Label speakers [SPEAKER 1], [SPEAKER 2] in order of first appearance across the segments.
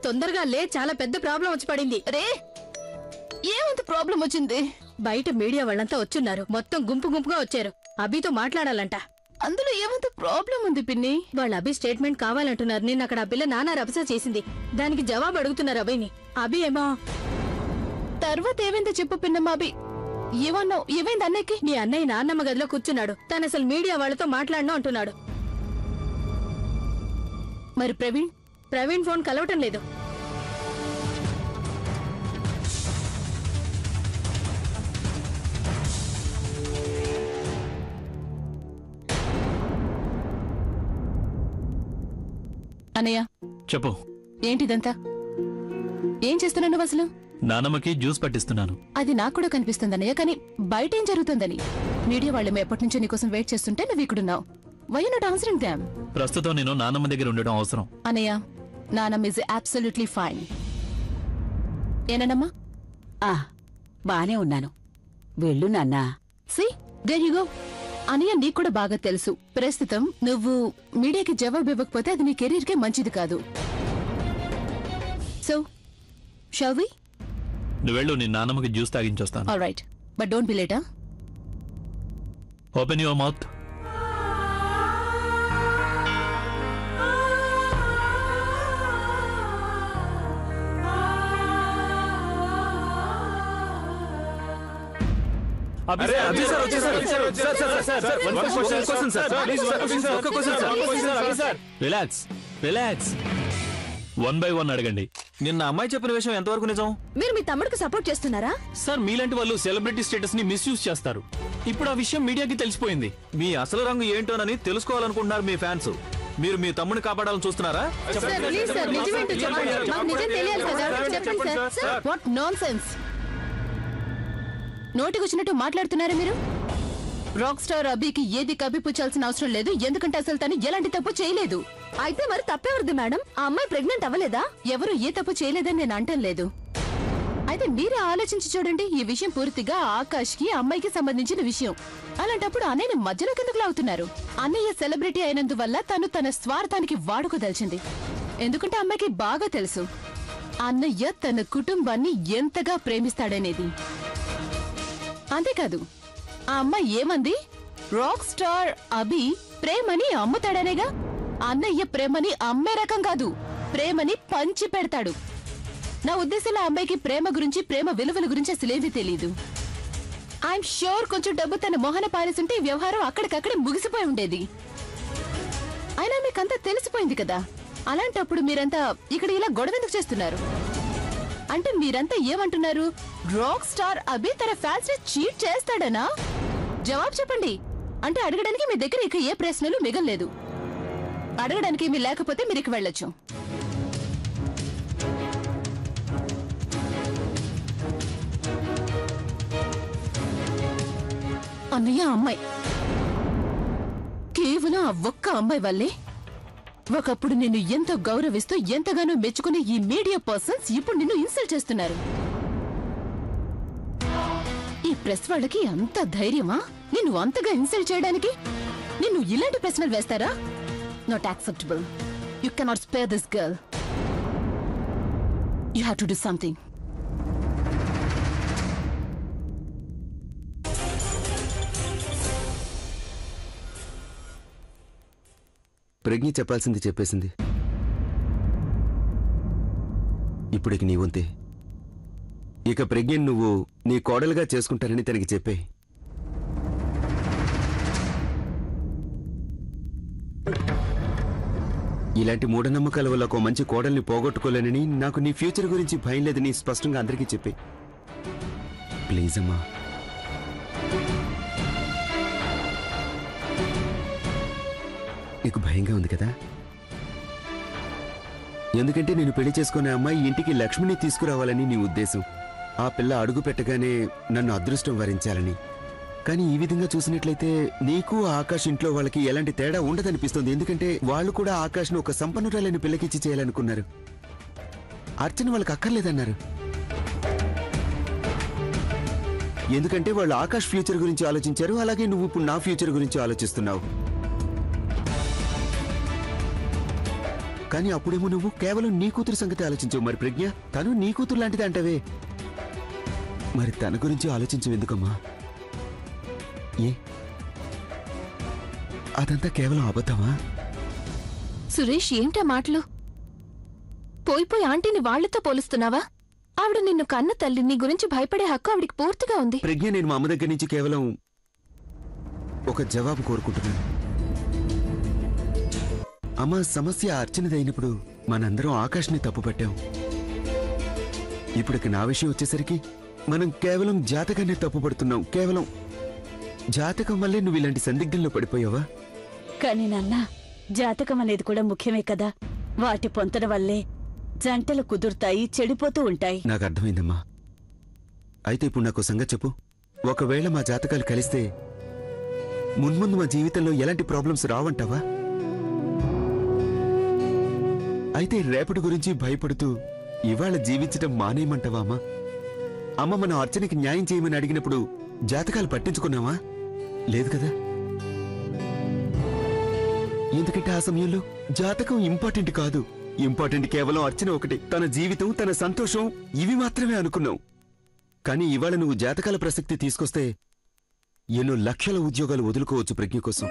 [SPEAKER 1] తొందరగా లే చాలా పెద్ద ప్రాబ్లం వచ్చి పడింది
[SPEAKER 2] రే ఏమంత ప్రాబ్లం వచ్చింది
[SPEAKER 1] బయట మీడియా వాళ్ళంతా వచ్చున్నారు మొత్తం గుంపు గుంపుగా వచ్చారు అభితో మాట్లాడాలంట
[SPEAKER 2] అందులో ఏమంత ప్రాబ్లం ఉంది పిన్ని
[SPEAKER 1] వాళ్ళ అభి స్టేట్మెంట్ కావాలంటున్నారు నిన్న అక్కడ ఆ పిల్ల నానా రభస చేసింది దానికి జవాబు అడుగుతున్నారు అభిని అభి ఏమో
[SPEAKER 2] తర్వాత ఏమైందో చెప్పు పిన్నమ్మాబి ఏమన్నావు ఏమైంది అన్నయ్యకి
[SPEAKER 1] మీ అన్నయ్య నాన్నమ్మ గదిలో కూర్చున్నాడు తను అసలు మీడియా వాళ్ళతో మాట్లాడను అంటున్నాడు
[SPEAKER 2] మరి ప్రవీణ్
[SPEAKER 1] ప్రవీణ్ ఫోన్ కలవటం లేదు
[SPEAKER 2] అన్నయ్య
[SPEAKER 3] చెప్పు
[SPEAKER 2] ఏంటిదంతా ఏం చేస్తున్నావు నువ్వు అసలు
[SPEAKER 3] నానమ్మకి జ్యూస్ పట్టిస్తున్నాను
[SPEAKER 2] అది నాకు కూడా కనిపిస్తుంది అన్నయ్య కానీ బయట ఏం జరుగుతుందని మీడియా వాళ్ళేమో ఎప్పటి నుంచో నీకోసం వెయిట్ చేస్తుంటే నువ్వు ఇక్కడున్నావు వై నాట్ ఆన్సరింగ్ దామ్
[SPEAKER 3] ప్రస్తుతం నేను నానమ్మ దగ్గర ఉండడం అవసరం
[SPEAKER 2] అన్నయ్య నానమ్ ఇస్ అబ్సల్యూట్లీ ఫైన్ ఏనమ్మా
[SPEAKER 4] ఆ బానే ఉన్నాను వెళ్ళు నాన్నా
[SPEAKER 2] సి దేర్ యు గో అనియ నీకు కూడా బాగా తెలుసు ప్రస్తుతం నువ్వు మీడియాకి జవాబు ఇవ్వకపోతే అది నీ కెరీర్ కే మంచిది కాదు సో షల్ వి
[SPEAKER 3] నువ్వు వెళ్ళు నీ నానమ్మకి జ్యూస్ తాగించొస్తాను
[SPEAKER 2] all right but don't be లేటా
[SPEAKER 3] ఓపెన్ యువర్ మౌత్
[SPEAKER 5] అరే అభి సార్ వచ్చేసారు sir sir sir sir one question question sir please one question ఒక్క క్వశ్చన్ సార్ ఒక్క question Abhi sir
[SPEAKER 3] relax relax one by one అడగండి
[SPEAKER 5] నిన్న అమ్మాయి చెప్పిన విషయం ఎంతవరకు నిజం
[SPEAKER 1] మీరు మీ తమ్ముడికి సపోర్ట్ చేస్తున్నారా
[SPEAKER 5] సార్ మీలాంటి వాళ్ళు సెలబ్రిటీ స్టేటస్ ని మిస్యూజ్ చేస్తారు ఇప్పుడు ఆ విషయం మీడియాకి తెలిసిపోయింది మీ అసలు రంగు ఏంటోనని తెలుసుకోవాలనుకుంటున్నారు మీ ఫ్యాన్స్ మీరు మీ తమ్ముని కాపాడాలని చూస్తున్నారా
[SPEAKER 2] ప్లీజ్ సార్ నిజమేంటో చెప్పండి మాకు నిజం తెలియాలి కదా చెప్పండి
[SPEAKER 5] చెప్పండి
[SPEAKER 2] sir
[SPEAKER 5] sir.
[SPEAKER 2] Sir what nonsense నోటికొచ్చినట్టు మాట్లాడుతున్నారా మీరు రాక్ స్టార్ అభికి ఏది కప్పిపుచ్చాల్సిన అవసరం లేదు ఎందుకంటే అసలు తను ఎలాంటి తప్పు చేయలేదు అయితే మరి తప్పెవరిది మేడం ఆ అమ్మాయి ప్రెగ్నెంట్ అవ్వలేదా ఎవరు ఏ తప్పు చేయలేదని నేను అంటం లేదు అయితే మీరే ఆలోచించి చూడండి ఈ విషయం పూర్తిగా ఆకాష్ కి అమ్మాయికి సంబంధించిన విషయం అలాంటప్పుడు అన్నయ్య మధ్యలో కిందకు లాగుతున్నారు అన్నయ్య సెలబ్రిటీ అయినందువల్ల తను తన స్వార్థానికి వాడుకోదలిచింది ఎందుకంటే అమ్మాయికి బాగా తెలుసు అన్నయ్య తన కుటుంబాన్ని ఎంతగా ప్రేమిస్తాడనేది అంతేకాదు ఆ అమ్మాయి ఏమంది రాక్ స్టార్ అభి ప్రేమని అమ్ముతాడనేగా అన్నయ్య ప్రేమని అమ్మే రకం కాదు ప్రేమని పంచి పెడతాడు నా ఉద్దేశంలో ఆ అమ్మాయికి ప్రేమ గురించి ప్రేమ విలువల గురించి అసలేమీ తెలీదు ఐఎమ్ షూర్ కొంచెం డబ్బు తన మొహన పారేసుంటే ఈ వ్యవహారం అక్కడికక్కడే ముగిసిపోయి ఉండేది అయినా మీకంతా తెలిసిపోయింది కదా అలాంటప్పుడు మీరంతా ఇక్కడ ఇలా గొడవ ఎందుకు చేస్తున్నారు అంటే మీరంతా ఏమంటున్నారు రాక్ స్టార్ అభి తన ఫ్యాన్స్ ని చీట్ చేస్తాడనా జవాబు చెప్పండి అంటే అడగడానికి మీ దగ్గర ఇక ఏ ప్రశ్నలు మిగల్లేదు అడగడానికి మీ లేకపోతే మీరు ఇక వెళ్ళొచ్చు అన్నయ్య అమ్మాయి కేవలం ఆ ఒక్క అమ్మాయి వల్లే ఒకప్పుడు నిన్ను ఎంతో గౌరవిస్తూ ఎంతగానో మెచ్చుకునే ఈ మీడియా పర్సన్స్ ఇప్పుడు నిన్ను ఇన్సల్ట్ చేస్తున్నారు ఈ ప్రెస్ వాళ్ళకి అంత ధైర్యమా నిన్ను అంతగా ఇన్సల్ట్ చేయడానికి నిన్ను ఇలాంటి ప్రశ్నలు వేస్తారా not acceptable you cannot spare this girl you have to do something
[SPEAKER 6] Pragna చెప్పాల్సింది చెప్పేసింది ఇప్పుడు ఇక నీ వంతే ఇక ప్రజ్ఞ నువ్వు నీ కోడలుగా చేసుకుంటానని తనకి చెప్పే ఇలాంటి మూఢనమ్మకాల వల్ల ఒక మంచి కోడల్ని పోగొట్టుకోలేనని నాకు నీ ఫ్యూచర్ గురించి భయం లేదని స్పష్టంగా అందరికీ చెప్పే ప్లీజ్ అమ్మా నీకు భయంగా ఉంది కదా ఎందుకంటే నేను పెళ్లి చేసుకునే అమ్మాయి ఇంటికి లక్ష్మిని తీసుకురావాలని నీ ఉద్దేశం ఆ పిల్ల అడుగు పెట్టగానే నన్ను అదృష్టం వరించాలని కానీ ఈ విధంగా చూసినట్లయితే నీకు ఆ ఆకాష్ ఇంట్లో వాళ్ళకి ఎలాంటి తేడా ఉండదనిపిస్తుంది ఎందుకంటే వాళ్ళు కూడా ఆకాష్ను ఒక సంపన్నురాలని పిల్లకిచ్చి చేయాలనుకున్నారు అర్చన వాళ్ళకి అక్కర్లేదన్నారు ఎందుకంటే వాళ్ళు ఆకాష్ ఫ్యూచర్ గురించి ఆలోచించారు అలాగే నువ్వు ఇప్పుడు నా ఫ్యూచర్ గురించి ఆలోచిస్తున్నావు కానీ అప్పుడేమో నువ్వు కేవలం నీ కూతురు సంగతి ఆలోచించవు మరి ప్రజ్ఞ తను నీ కూతురు లాంటిది అంటవే మరి తన గురించి ఆలోచించవు ఎందుకమ్మా ఏ అదంతా కేవలం అబద్ధమా
[SPEAKER 2] సురేష్ ఏంటా మాటలు పోయి పోయి ఆంటీని వాళ్లతో పోలుస్తున్నావా ఆవిడ నిన్ను కన్న తల్లి నీ గురించి భయపడే హక్కు ఆవిడికి పూర్తిగా ఉంది
[SPEAKER 6] ప్రజ్ఞ నేను మా అమ్మ దగ్గర నుంచి కేవలం ఒక జవాబు కోరుకుంటున్నాను అమ్మ సమస్య అర్చనదైనప్పుడు మనందరం ఆకాష్ని తప్పుపట్టాం ఇప్పుడికి నా విషయం వచ్చేసరికి మనం కేవలం జాతకాన్ని తప్పుపడుతున్నాం కేవలం జాతకం వల్లే నువ్వు ఇలాంటి సందిగ్ధంలో పడిపోయావా
[SPEAKER 4] కానీ నాన్న జాతకం అనేది కూడా ముఖ్యమే కదా వాటి పొంతన వల్లే జంటలు కుదురుతాయి చెడిపోతూ ఉంటాయి
[SPEAKER 6] నాకు అర్థమైందమ్మా అయితే ఇప్పుడు నాకు సంగతి చెప్పు ఒకవేళ మా జాతకాలు కలిస్తే మున్ముందు మా జీవితంలో ఎలాంటి ప్రాబ్లమ్స్ రావంటావా అయితే రేపటి గురించి భయపడుతూ ఇవాళ జీవించటం మానేయమంటావా అమ్మా అమ్మ మనం అర్చనకి న్యాయం చేయమని అడిగినప్పుడు జాతకాలు పట్టించుకున్నావా లేదు కదా ఎందుకంటే ఆ సమయంలో జాతకం ఇంపార్టెంట్ కాదు ఇంపార్టెంట్ కేవలం అర్చన ఒకటి తన జీవితం తన సంతోషం ఇవి మాత్రమే అనుకున్నావు కానీ ఇవాళ నువ్వు జాతకాల ప్రసక్తి తీసుకొస్తే ఎన్నో లక్షల ఉద్యోగాలు వదులుకోవచ్చు ప్రజ్ఞ కోసం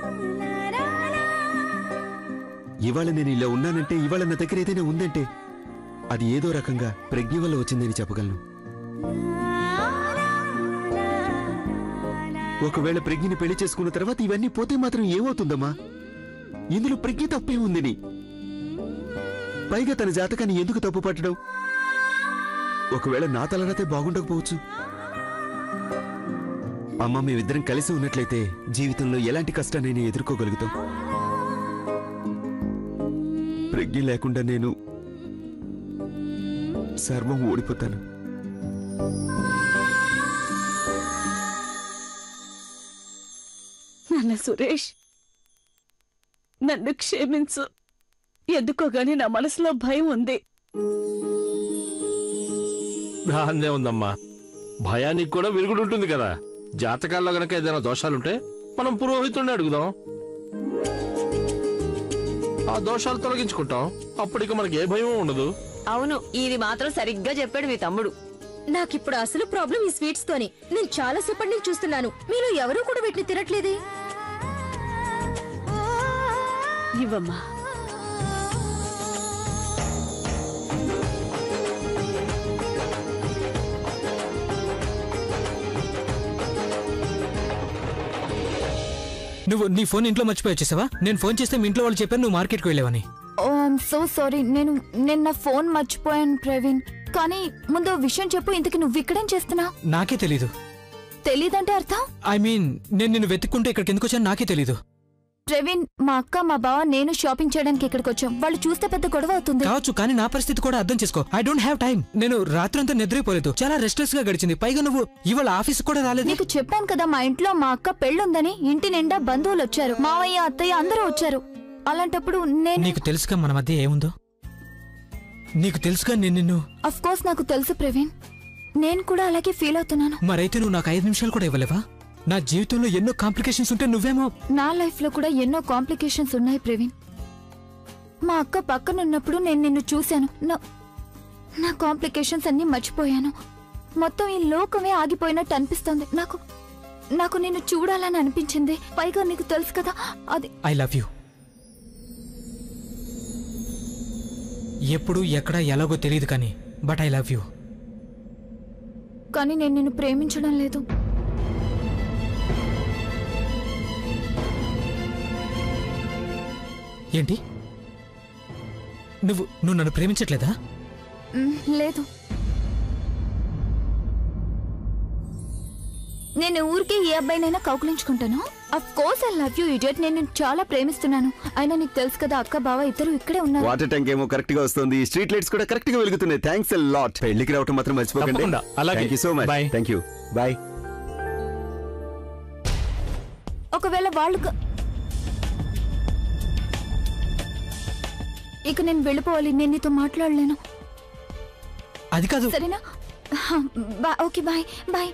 [SPEAKER 6] ఇవాళ నేను ఇలా ఉన్నానంటే ఇవాళ నా దగ్గర ఏదైనా ఉందంటే అది ఏదో రకంగా ప్రజ్ఞ వల్ల వచ్చిందని చెప్పగలను ఒకవేళ ప్రజ్ఞని పెళ్లి చేసుకున్న తర్వాత ఇవన్నీ పోతే మాత్రం ఏమవుతుందమ్మా ఇందులో ప్రజ్ఞ తప్పే ఉందని పైగా తన జాతకాన్ని ఎందుకు తప్పు పట్టడం ఒకవేళ నా తలరాతే బాగుండకపోవచ్చు అమ్మ మేమిద్దరం కలిసి ఉన్నట్లయితే జీవితంలో ఎలాంటి కష్టానైనా ఎదుర్కోగలుగుతాం ప్రజ్ఞ లేకుండా నేను సర్వం ఓడిపోతాను
[SPEAKER 4] నాన్న సురేష్ నన్ను క్షమించు ఎందుకో గాని నా మనసులో భయం ఉంది
[SPEAKER 7] దాన్నే ఉందమ్మా భయానికి కూడా విరుగుడు ఉంటుంది కదా జాతకాల్లో గనక ఏదైనా దోషాలుంటే మనం పురోహితుడిని అడుగుదాం ఆ దోషాలు తొలగించుకుంటాం అప్పటికి మనకి ఏ భయం ఉండదు
[SPEAKER 8] అవును ఇది మాత్రం సరిగ్గా చెప్పాడు మీ తమ్ముడు
[SPEAKER 1] నాకిప్పుడు అసలు ప్రాబ్లం ఈ స్వీట్స్ తోనే నేను చాలా సేపటి నుంచి చూస్తున్నాను మీలో ఎవరూ కూడా వీటిని తినట్లేదే
[SPEAKER 4] ఇవ్వమ్మా
[SPEAKER 9] నువ్వు నీ ఫోన్ ఇంట్లో మర్చిపోయి వచ్చేసావా నేను ఫోన్ చేస్తే మీ ఇంట్లో వాళ్ళు చెప్పారు నువ్వు మార్కెట్కి వెళ్ళావని
[SPEAKER 10] ఓ ఐఎమ్ సో సారీ నేను నిన్న ఫోన్ మర్చిపోయాను ప్రవీణ్ కానీ ముందు ఓ విషయం చెప్పు ఇంతకి నువ్వు ఇక్కడేం చేస్తున్నావు
[SPEAKER 9] నాకే తెలీదు
[SPEAKER 10] తెలీదంటే అర్థం
[SPEAKER 9] ఐ మీన్ నేను నిన్ను వెతుక్కుంటే ఇక్కడికి ఎందుకు వచ్చాను నాకే తెలీదు
[SPEAKER 10] ప్రవీణ్ మా అక్క మా బావ నేను షాపింగ్ చేయడానికి ఇక్కడికి వచ్చాం వాళ్ళు చూస్తే పెద్ద గొడవ అవుతుంది
[SPEAKER 9] కావచ్చు కానీ నా పరిస్థితి కూడా అర్థం చేసుకో ఐ డోంట్ హ్యావ్ టైం నేను రాత్రంతా నిద్రపోలేదు చాలా రెస్ట్లెస్ గా గడిచింది పైగా నువ్వు ఇవాళ ఆఫీస్ కూడా రాలేదు
[SPEAKER 10] నీకు చెప్పాను కదా మా ఇంట్లో మా అక్క పెళ్ళుందని ఇంటి నిండా బంధువులు వచ్చారు మావయ్య అత్తయ్య అందరూ వచ్చారు అలాంటప్పుడు నేను
[SPEAKER 9] నీకు తెలుసుగా మన మధ్య ఏముందో నీకు తెలుసుగా నేను నిన్ను
[SPEAKER 10] అఫ్ కోర్స్ నాకు తెలుసు ప్రవీణ్ నేను కూడా అలాగే ఫీల్ అవుతున్నాను
[SPEAKER 9] మరైతే నువ్వు నాకు ఐదు నిమిషాలు కూడా ఇవ్వలేవా నా జీవితంలో ఎన్నో కాంప్లికేషన్స్ ఉంటే నువ్వేమో
[SPEAKER 10] నా లైఫ్ లో కూడా ఎన్నో కాంప్లికేషన్స్ ఉన్నాయి ప్రవీణ్ మా అక్క పక్కనున్నప్పుడు నేను నిన్ను చూశాను నా నా కాంప్లికేషన్స్ అన్ని మర్చిపోయాను మొత్తం ఈ లోకమే ఆగిపోయినట్టు అనిపిస్తుంది నాకు నాకు నిన్ను చూడాలని అనిపించింది పైగా నీకు తెలుసు కదా అది
[SPEAKER 9] ఐ లవ్ యూ ఎప్పుడు ఎక్కడ ఎలాగో తెలియదు కానీ బట్ ఐ లవ్ యూ
[SPEAKER 10] కానీ నేను నిన్ను ప్రేమించడం లేదు
[SPEAKER 9] ఏంటి నువ్వు నువ్వు నన్ను ప్రేమించట్లేదా
[SPEAKER 10] మ్, లేదు నేను ఊరికే ఏ అబ్బాయినైనా కౌకులించుకుంటాను of course I love you idiot నేను నిన్ను చాలా ప్రేమిస్తున్నాను అయినా నీకు తెలుసు కదా అక్క బావ ఇద్దరు ఇక్కడే ఉన్నారు
[SPEAKER 6] వాటర్ ట్యాంక్ ఏమో కరెక్ట్ గా వస్తుంది స్ట్రీట్ లైట్స్ కూడా కరెక్ట్ గా వెలుగుతున్నాయి థ్యాంక్స్ లాట్ పెళ్లికి రావటం మాత్రం మర్చిపోకండి
[SPEAKER 5] తప్పకుండా. అలాగే.
[SPEAKER 6] Thank you so much
[SPEAKER 5] Bye.
[SPEAKER 6] Thank you bye
[SPEAKER 10] ఒకవేళ వాళ్ళు క- ఇక నేను వెళ్ళిపోవాలి నేను నీతో మాట్లాడలేను
[SPEAKER 9] అది కాదు
[SPEAKER 10] సరేనా హా, బా- ఓకే బాయ్ బాయ్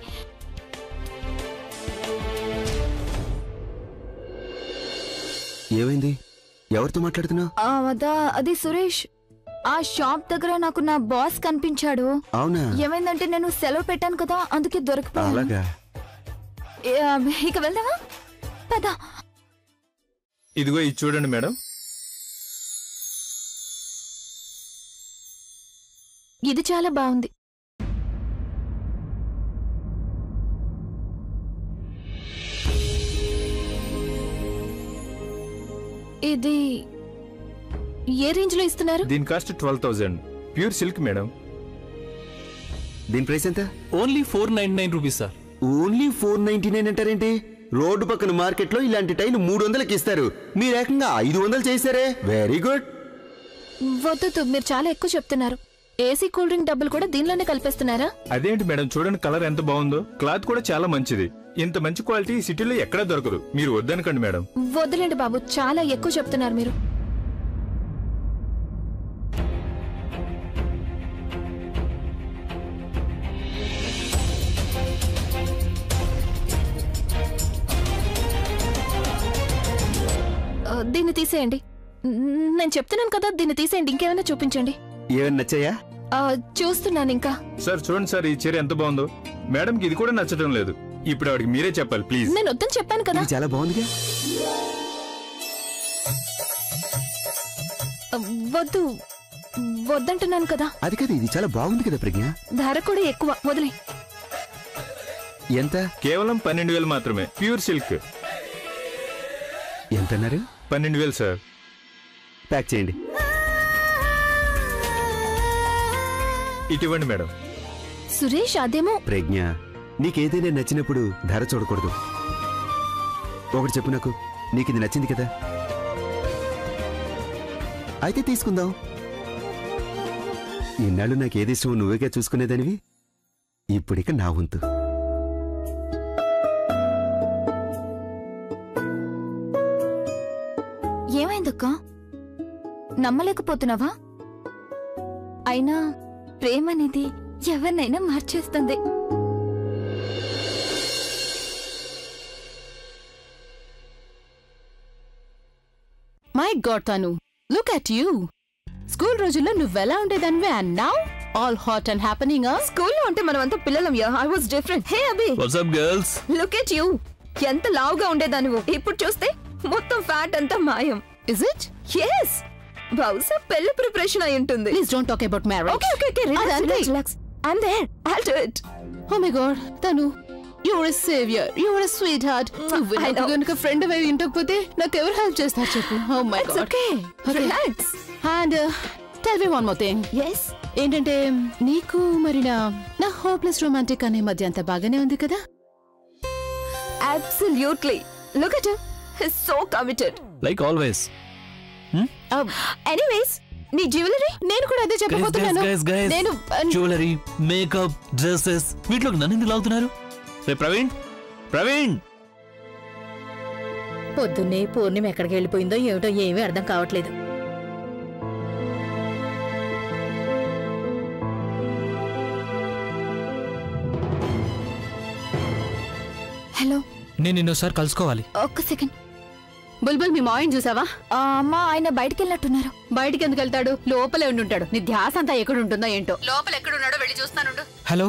[SPEAKER 6] ఏమైంది ఎవరితో మాట్లాడుతున్నావు
[SPEAKER 10] ఆ, అదా అది సురేష్ ఆ షాప్ దగ్గర నాకు నా బాస్ కనిపించాడు
[SPEAKER 6] అవునా
[SPEAKER 10] ఏమైందంటే నేను సెలవు పెట్టాను కదా అందుకే దొరికిపోయాను
[SPEAKER 6] అలాగా
[SPEAKER 10] ఏ, ఆ, ఇక వెళ్దామా పద
[SPEAKER 5] ఇదిగో ఇది చూడండి మేడం
[SPEAKER 10] ఇది చాలా బాగుంది ఇది ఏ రేంజ్ లో ఇస్తున్నారు
[SPEAKER 5] దీని cost twelve thousand pure silk madam
[SPEAKER 6] దీని ప్రైస్ ఎంత
[SPEAKER 5] only four nine nine rupees sir
[SPEAKER 6] only four ninety nine అంటారేంటి రోడ్డు పక్కన మార్కెట్లో ఇలాంటి టైలు మూడు వందలకి ఇస్తారు మీరు ఏకంగా ఐదు వందలు చేశారే వెరీ గుడ్
[SPEAKER 10] వద్దు మీరు చాలా ఎక్కువ చెప్తున్నారు ఏసీ కూల్ డ్రింక్ డబ్బులు కూడా దీనిలోనే కలిపేస్తున్నారా
[SPEAKER 5] అదేంటి మేడం చూడండి కలర్ ఎంత బాగుందో క్లాత్ కూడా చాలా మంచిది ఇంత మంచి క్వాలిటీ ఈ సిటీలో ఎక్కడా దొరకదు మీరు వద్దనకండి మేడం
[SPEAKER 10] వద్దులేండి బాబు చాలా ఎక్కువ చెప్తున్నారు మీరు ఆ, దీన్ని తీసేయండి న్- నేను చెప్తున్నాను కదా దీన్ని తీసేయండి ఇంకేమైనా చూపించండి
[SPEAKER 6] ఏమైనా నచ్చాయా
[SPEAKER 10] ఆ, చూస్తున్నాను ఇంకా
[SPEAKER 5] సార్ చూడండి సార్ ఈ చీర ఎంత బాగుందో మేడంకి ఇది కూడా నచ్చడం లేదు ఇప్పుడు ఆవిడకి మీరే చెప్పాలి ప్లీజ్
[SPEAKER 10] నేను వద్దని చెప్పాను కదా
[SPEAKER 6] ఇది చాలా బాగుందిగా
[SPEAKER 10] ఆ, వద్దు వద్దంటున్నాను కదా
[SPEAKER 6] అది కదా ఇది చాలా బాగుంది కదా ప్రజ్ఞ
[SPEAKER 10] ధర కూడా ఎక్కువ వదిలే
[SPEAKER 6] ఎంత
[SPEAKER 5] కేవలం పన్నెండు వేలు మాత్రమే ప్యూర్ సిల్క్
[SPEAKER 6] ఎంత అన్నారు
[SPEAKER 5] పన్నెండు వేలు సార్
[SPEAKER 6] ప్యాక్ చేయండి
[SPEAKER 5] ఇటు ఇవ్వండి మేడం
[SPEAKER 10] సురేష్ అదేమో
[SPEAKER 6] ప్రజ్ఞ నీకేదైనా నచ్చినప్పుడు ధర చూడకూడదు ఒకటి చెప్పు నాకు నీకు ఇది నచ్చింది కదా అయితే తీసుకుందాం ఇన్నాళ్ళు నాకు ఏది ఇష్టమో నువ్వేగా చూసుకునేదానివి ఇప్పుడిక నా వంతు
[SPEAKER 10] ఏమైందక్క నమ్మలేకపోతున్నావా అయినా ప్రేమ అనేది ఎవరినైనా మార్చేస్తుంది
[SPEAKER 2] మై గాడ్ తను లుక్ అట్ యూ స్కూల్ రోజుల్లో నువ్వెలా ఉండేదానివే and now all hot and happening
[SPEAKER 8] స్కూల్లో అంటే మనం అంతా పిల్లలం yeah I was different hey Abhi
[SPEAKER 3] what's up girls
[SPEAKER 8] look at you ఎంత లావుగా ఉండేదానివు ఇప్పుడు చూస్తే మొత్తం ఫ్యాట్ అంతా మాయం
[SPEAKER 2] ఇస్ ఇట్
[SPEAKER 8] ఎస్ బహుశా పెళ్లి ప్రిపరేషన్ అయి ఉంటుంది
[SPEAKER 2] please don't talk about marriage
[SPEAKER 8] okay okay okay relax
[SPEAKER 2] అదంతే.
[SPEAKER 8] Relax relax I'm there I'll do it
[SPEAKER 2] oh my god తను you're a saviour you're a sweetheart నువ్వు
[SPEAKER 8] I
[SPEAKER 2] నాకు
[SPEAKER 8] know.
[SPEAKER 2] గనుక friend అవి ఇంటకపోతే నాకు ఎవరు హెల్ప్ చేస్తారు చెప్పు oh my
[SPEAKER 8] it's
[SPEAKER 2] god
[SPEAKER 8] okay relax
[SPEAKER 2] and tell me one more thing
[SPEAKER 8] ఎస్
[SPEAKER 2] ఏంటంటే నీకు మరి నా నా హోప్లెస్ రొమాంటిక్ అనే మధ్య అంత బాగానే ఉంది కదా
[SPEAKER 8] absolutely look at him he's so committed
[SPEAKER 3] like always
[SPEAKER 8] anyways నీ జ్యువెలరీ
[SPEAKER 2] నేను కూడా అదే చెప్పబోతున్నాను నేను
[SPEAKER 3] జ్యువెలరీ మేకప్ డ్రెస్సెస్ వీటిలోకి నన్ను ఎందుకు లాగుతున్నారు రే ప్రవీణ్ ప్రవీణ్
[SPEAKER 1] పొద్దున్నే పూర్ణిమ ఎక్కడికి వెళ్ళిపోయిందో ఏమిటో ఏమీ అర్థం కావట్లేదు
[SPEAKER 10] హలో
[SPEAKER 9] నేను నిన్నోసారి కలుసుకోవాలి
[SPEAKER 10] ఒక్క సెకండ్
[SPEAKER 2] బుల్బుల్ మీ మాయని చూసావా
[SPEAKER 10] ఆ, అమ్మా ఆయన బయటికి వెళ్ళినట్టున్నారు
[SPEAKER 2] బయటికి ఎందుకు వెళ్తాడు లోపలే ఉండి ఉంటాడు నీ ధ్యాస అంతా ఎక్కడ ఉంటుందో ఏంటో లోపల ఎక్కడున్నాడో వెళ్ళి చూస్తానుండు
[SPEAKER 9] హలో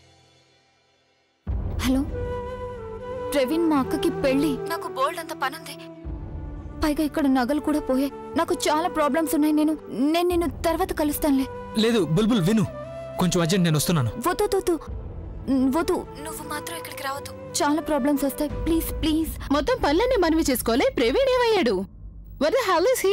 [SPEAKER 10] హలో ప్రవీణ్ మా అక్కకి పెళ్లి నాకు బోల్డ్ అంత పనుంది పైగా ఇక్కడ నగలు కూడా పోయాయి నాకు చాలా ప్రాబ్లమ్స్ ఉన్నాయి నేను నేను నిన్ను తర్వాత కలుస్తానులే
[SPEAKER 9] లేదు బుల్బుల్ విను కొంచెం అర్జెంట్ నేను వస్తున్నాను
[SPEAKER 10] వద్దు వద్దు, వద్దు వద్దు నువ్వు మాత్రం ఇక్కడికి రావద్దు చాలా ప్రాబ్లమ్స్ వస్తాయి ప్లీజ్ ప్లీజ్
[SPEAKER 2] మొత్తం పనులన్నీ మనవి చేసుకోలే ప్రవీణ్ ఏమయ్యాడు where the hell is he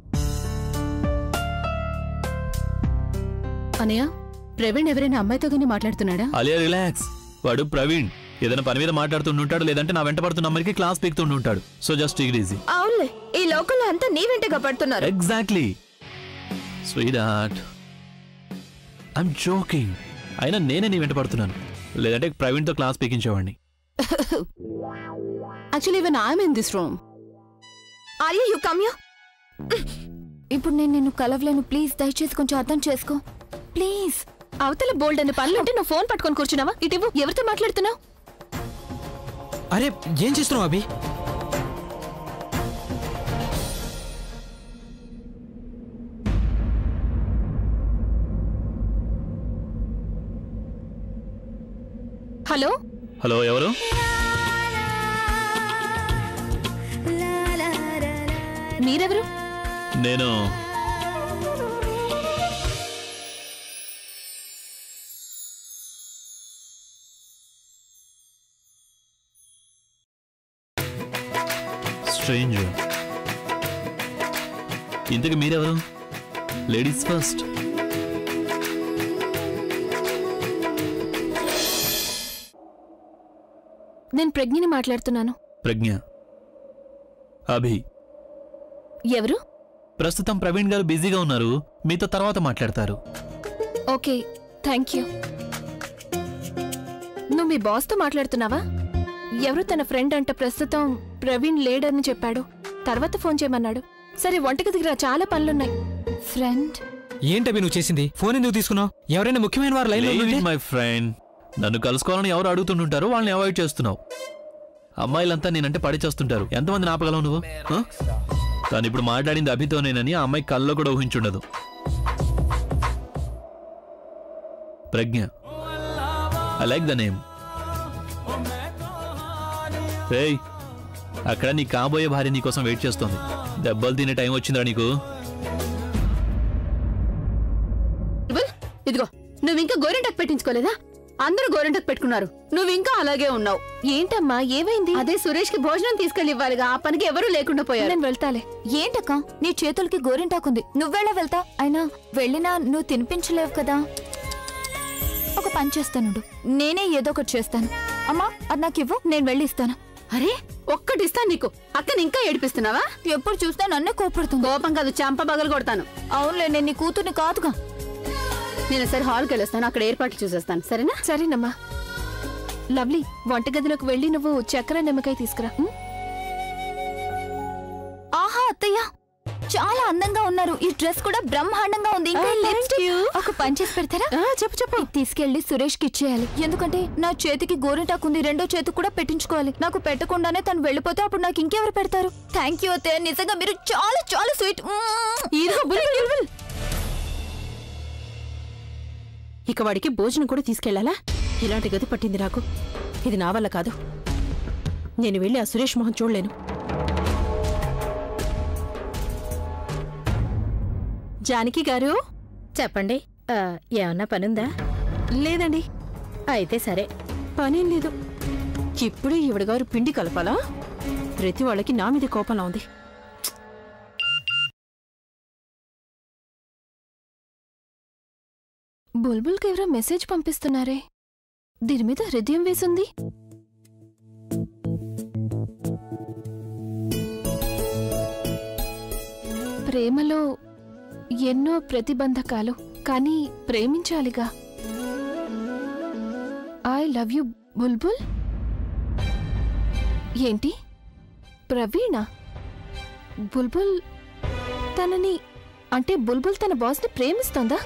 [SPEAKER 2] అనయ్య ప్రవీణ్ ఎవరైనా అమ్మాయితో గానీ మాట్లాడుతున్నాడా
[SPEAKER 3] అలియా రిలాక్స్ వాడు ప్రవీణ్ ఏదైనా పని మీద మాట్లాడుతుంటాడు లేదంటే నా వెంట పడుతున్న అమ్మకి క్లాస్ పీకుతుంటాడు సో జస్ట్ టేక్ ఈజీ
[SPEAKER 8] అవునులే ఈ లోకల్లో అంతా నీ వెంటగా పడుతున్నారు
[SPEAKER 3] exactly sweetheart I'm joking అయినా నేనే నీ వెంట పడుతున్నాను లేదంటే ప్రవీణ్తో క్లాస్ పీకించేవాడిని
[SPEAKER 2] actually even I'm in this room
[SPEAKER 8] Arya you come you
[SPEAKER 10] ఇప్పుడు నేను నిన్ను కలవలేను ప్లీజ్ దయచేసి కొంచెం అర్థం చేసుకో ప్లీజ్
[SPEAKER 2] అవతల బోల్డ్ అనే పనులు ఉంటే నువ్వు ఫోన్ పట్టుకొని కూర్చున్నావా ఇటు ఎవరితో మాట్లాడుతున్నావు
[SPEAKER 9] అరే ఏం చేస్తున్నావు అభి
[SPEAKER 2] హలో
[SPEAKER 3] హలో ఎవరు
[SPEAKER 2] మీరెవరు
[SPEAKER 3] నేను స్ట్రేంజర్ ఇంతకు మీరెవరు లేడీస్ ఫస్ట్
[SPEAKER 2] నేను ప్రజ్ఞని మాట్లాడుతున్నాను
[SPEAKER 3] ప్రజ్ఞ అభి
[SPEAKER 2] ఎవరు
[SPEAKER 3] ప్రస్తుతం ప్రవీణ్ గారు బిజీగా ఉన్నారు మీతో తర్వాత మాట్లాడతారు
[SPEAKER 2] ఓకే థ్యాంక్ యూ నువ్వు మీ బాస్తో మాట్లాడుతున్నావా ఎవరు తన ఫ్రెండ్ అంట ప్రస్తుతం ప్రవీణ్ లేడని చెప్పాడు తర్వాత ఫోన్ చేయమన్నాడు సరే వంటగదికి రా చాలా పనులున్నాయి
[SPEAKER 10] ఫ్రెండ్
[SPEAKER 9] ఏంటవి నువ్వు చేసింది ఫోన్ ఎందుకు తీసుకున్నావు ఎవరైనా ముఖ్యమైన వారు లైన్లో ఉంటే
[SPEAKER 3] మై ఫ్రెండ్ నన్ను కలుసుకోవాలని ఎవరు అడుగుతుంటుంటారు వాళ్ళని అవాయిడ్ చేస్తున్నావు అమ్మాయిలంతా నేనంటే పడి చేస్తుంటారు ఎంతమంది ఆపగలవు నువ్వు ఆ? తను ఇప్పుడు మాట్లాడింది అభితోనేనని ఆ అమ్మాయి కల్లో కూడా ఊహించుండదు Pragna I like the name రేయ్ అక్కడ నీ కాబోయే భార్య నీకోసం వెయిట్ చేస్తోంది దెబ్బలు తినే టైం వచ్చిందా నీకు
[SPEAKER 1] బుల్, ఇదిగో నువ్వు ఇంకా గోరింటకు పెట్టించుకోలేదా అందరూ గోరింటకు పెట్టుకున్నారు నువ్వు ఇంకా అలాగే ఉన్నావు
[SPEAKER 2] ఏంటమ్మా ఏమైంది
[SPEAKER 1] అదే సురేష్ కి భోజనం తీసుకెళ్లి ఇవ్వాలిగా ఆ పనికి ఎవరూ లేకుండా పోయారు
[SPEAKER 2] నేను వెళ్తాలే
[SPEAKER 10] ఏంటక్క నీ చేతులకి గోరింటాకుంది నువ్వెళ్ళ వెళ్తా అయినా వెళ్ళినా నువ్వు తినిపించలేవు కదా ఒక పని చేస్తానుండు నేనే ఏదో ఒకటి చేస్తాను అమ్మా అది నాకు ఇవ్వు నేను వెళ్ళి ఇస్తాను
[SPEAKER 1] అరే ఒక్కటి ఇస్తాను నీకు అక్కని ఇంకా ఏడిపిస్తున్నావా
[SPEAKER 10] ఎప్పుడు చూసినా నన్నే కోపడుతుంది
[SPEAKER 1] కోపం కాదు చంప బగలు కొడతాను
[SPEAKER 10] అవునులే నేను నీ కూతుర్ని కాదుగా
[SPEAKER 1] నేను సరే హాల్కి వెళ్ళొస్తాను అక్కడ ఏర్పాట్లు చూసేస్తాను సరేనా
[SPEAKER 2] సరేనమ్మా లవ్లీ వంటగదిలోకి వెళ్ళి నువ్వు చక్కెర నిమ్మకాయ తీసుకురా ఉం?
[SPEAKER 10] ఆహా అత్తయ్య చాలా అందంగా ఉన్నారు ఈ డ్రెస్ కూడా బ్రహ్మాండంగా ఉంది ఇంకా
[SPEAKER 2] Ah, thank
[SPEAKER 10] లిప్స్టిక్
[SPEAKER 2] you.
[SPEAKER 10] ఒక పని చేసి పెడతారా
[SPEAKER 2] ఆ, చెప్పు చెప్పు
[SPEAKER 10] ఇది తీసుకెళ్లి సురేష్ కి ఇచ్చేయాలి ఎందుకంటే నా చేతికి గోరింటాకుంది రెండో చేతికి కూడా పెట్టించుకోవాలి నాకు పెట్టకుండానే తను వెళ్ళిపోతే అప్పుడు నాకు ఇంకెవరు పెడతారు థ్యాంక్ యూ అత్తయ్య నిజంగా మీరు చాలా చాలా స్వీట్
[SPEAKER 1] ఇదిగో బుల్, బుల్, బుల్. ఇక వాడికి భోజనం కూడా తీసుకెళ్లాలా ఇలాంటి గది పట్టింది నాకు ఇది నా వల్ల కాదు నేను వెళ్ళి ఆ సురేష్ మొహం చూడలేను జానకి గారు చెప్పండి ఏమన్నా పనుందా లేదండి అయితే సరే పనేం లేదు ఇప్పుడే ఈవిడ గారు పిండి కలపాలా ప్రతి వాళ్ళకి నా మీద కోపంలా ఉంది
[SPEAKER 2] బుల్బుల్కి ఎవరో మెసేజ్ పంపిస్తున్నారే దీని మీద హృదయం వేసింది ప్రేమలో ఎన్నో ప్రతిబంధకాలు కానీ ప్రేమించాలిగా ఐ లవ్ యు బుల్బుల్ ఏంటి ప్రవీణ బుల్బుల్ తనని అంటే బుల్బుల్ తన బాస్ని ప్రేమిస్తోందా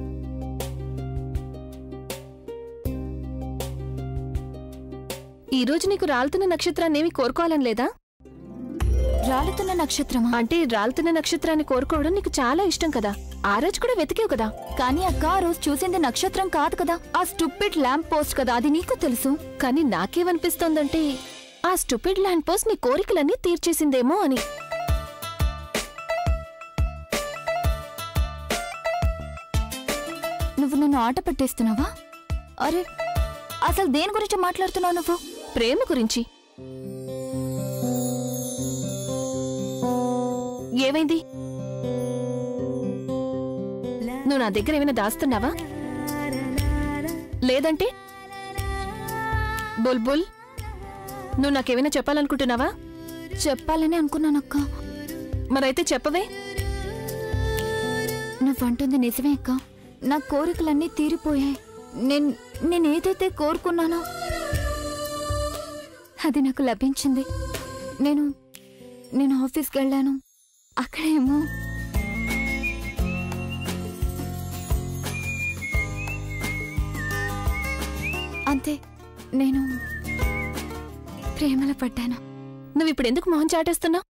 [SPEAKER 2] ఈ రోజు నీకు రాలుతున్న నక్షత్రాన్ని ఏమి కోరుకోవాలని లేదా
[SPEAKER 10] రాలుతున్న నక్షత్రమా
[SPEAKER 2] అంటే రాలుతున్న నక్షత్రాన్ని కోరుకోవడం నీకు చాలా ఇష్టం కదా ఆ రోజు కూడా వెతికావు కదా
[SPEAKER 10] కానీ అక్క ఆ రోజు చూసింది నక్షత్రం కాదు కదా ఆ స్టూపిడ్ ల్యాంప్ పోస్ట్ కదా అది నీకు తెలుసు
[SPEAKER 2] కానీ నాకేమనిపిస్తోందంటే ఆ స్టూపిడ్ ల్యాండ్ పోస్ట్ నీ కోరికలన్నీ తీర్చేసిందేమో అని
[SPEAKER 10] నువ్వు నన్ను ఆట పట్టేస్తున్నావా అరే అసలు దేని గురించి మాట్లాడుతున్నావు నువ్వు
[SPEAKER 2] ప్రేమ గురించి ఏమైంది నువ్వు నా దగ్గర ఏమైనా దాస్తున్నావా లేదంటే బుల్బుల్ నువ్వు నాకేమైనా చెప్పాలనుకుంటున్నావా
[SPEAKER 10] చెప్పాలని అనుకున్నానక్క
[SPEAKER 2] మరైతే చెప్పవే
[SPEAKER 10] నువ్వంటుంది నిజమే అక్క నా కోరికలన్నీ తీరిపోయాయి నేను నేను ఏదైతే కోరుకున్నానో అది నాకు లభించింది నేను నేను ఆఫీస్కి వెళ్ళాను అక్కడేమో అంతే నేను ప్రేమలో పడ్డాను
[SPEAKER 2] నువ్వు ఇప్పుడు ఎందుకు మొహం చాటేస్తున్నావు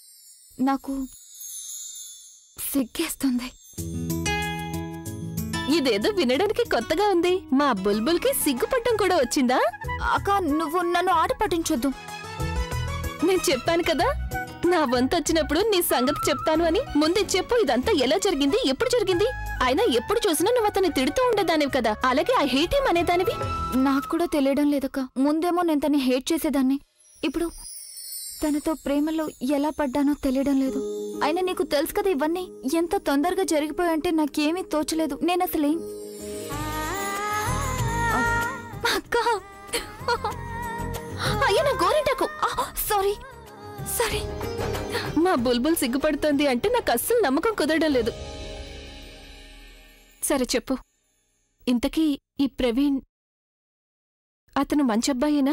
[SPEAKER 10] నాకు సిగ్గేస్తుంది
[SPEAKER 2] ఇదేదో వినడానికి కొత్తగా ఉంది మా బుల్బుల్కి సిగ్గుపట్టం కూడా వచ్చిందా
[SPEAKER 10] అక్క నువ్వు నన్ను ఆట పట్టించొద్దు
[SPEAKER 2] నేను చెప్పాను కదా నా వంతు వచ్చినప్పుడు నీ సంగతి చెప్తాను అని ముందే చెప్పు ఇదంతా ఎలా జరిగింది ఎప్పుడు జరిగింది అయినా ఎప్పుడు చూసినా నువ్వు అతన్ని తిడుతూ ఉండేదానివి కదా అలాగే ఐ హేట్ హిమ్ అనేదానివి
[SPEAKER 10] నాకు కూడా తెలియడం లేదక్క ముందేమో నేను తన్ని హేట్ చేసేదాన్ని ఇప్పుడు తనతో ప్రేమలో ఎలా పడ్డానో తెలియడం లేదు అయినా నీకు తెలుసు కదా ఇవన్నీ ఎంత తొందరగా జరిగిపోయంటే నాకేమీ తోచలేదు నేను అసలు ఏం- అక్క
[SPEAKER 2] అయ్యో నా గోరింటాకు
[SPEAKER 10] సారీ సారీ
[SPEAKER 2] మా బుల్బుల్ సిగ్గుపడుతోంది అంటే నాకు అస్సలు నమ్మకం కుదరడం లేదు సరే చెప్పు ఇంతకీ ఈ ప్రవీణ్ అతను మంచి అబ్బాయేనా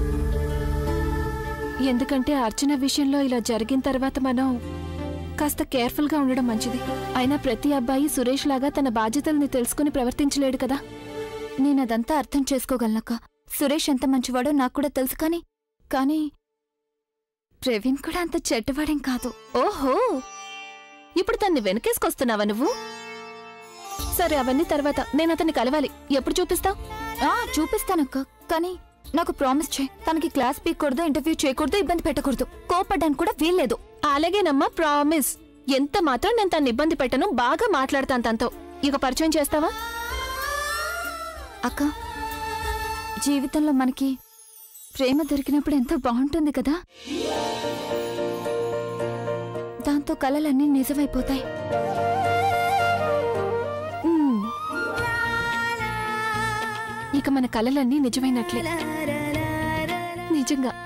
[SPEAKER 2] ఎందుకంటే అర్చన విషయంలో ఇలా జరిగిన తర్వాత మనం కాస్త కేర్ఫుల్గా ఉండడం మంచిది అయినా ప్రతి అబ్బాయి సురేష్ లాగా తన బాధ్యతల్ని తెలుసుకుని ప్రవర్తించలేడు కదా
[SPEAKER 10] నేనదంతా అర్థం చేసుకోగలనక్క సురేష్ ఎంత మంచివాడో నాకు కూడా తెలుసు కానీ కానీ ప్రవీణ్ కూడా అంత చెడ్డవాడేం కాదు
[SPEAKER 2] ఓహో ఇప్పుడు తన్ని వెనకేసుకొస్తున్నావా నువ్వు సరే అవన్నీ తర్వాత నేను అతన్ని కలవాలి ఎప్పుడు చూపిస్తావు
[SPEAKER 10] ఆ చూపిస్తానక్క కానీ నాకు ప్రామిస్ చేయి తనకి క్లాస్ పీకూడదు ఇంటర్వ్యూ చేయకూడదు ఇబ్బంది పెట్టకూడదు కోపడ్డానికి కూడా వీల్లేదు
[SPEAKER 2] అలాగేనమ్మా ప్రామిస్ ఎంత మాత్రం నేను తను ఇబ్బంది పెట్టను బాగా మాట్లాడతాను తనతో ఇక పరిచయం చేస్తావా
[SPEAKER 10] అక్క జీవితంలో మనకి ప్రేమ దొరికినప్పుడు ఎంతో బాగుంటుంది కదా దాంతో కలలన్నీ నిజమైపోతాయి
[SPEAKER 2] మ్మ్. ఇక మన కలలన్నీ నిజమైనట్లే నిజంగా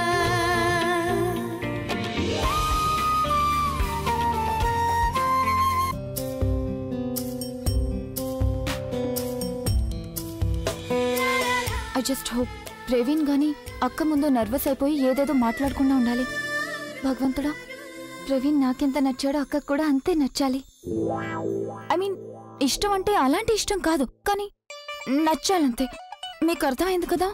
[SPEAKER 10] ఐ జస్ట్ హోప్ ప్రవీణ్ గాని అక్క ముందు నర్వస్ అయిపోయి ఏదేదో మాట్లాడకుండా ఉండాలి భగవంతుడా ప్రవీణ్ నాకెంత నచ్చాడో అక్కకు కూడా అంతే నచ్చాలి ఐ మీన్ ఇష్టం అంటే అలాంటి ఇష్టం కాదు కానీ నచ్చాలంతే మీకు అర్థమైంది కదా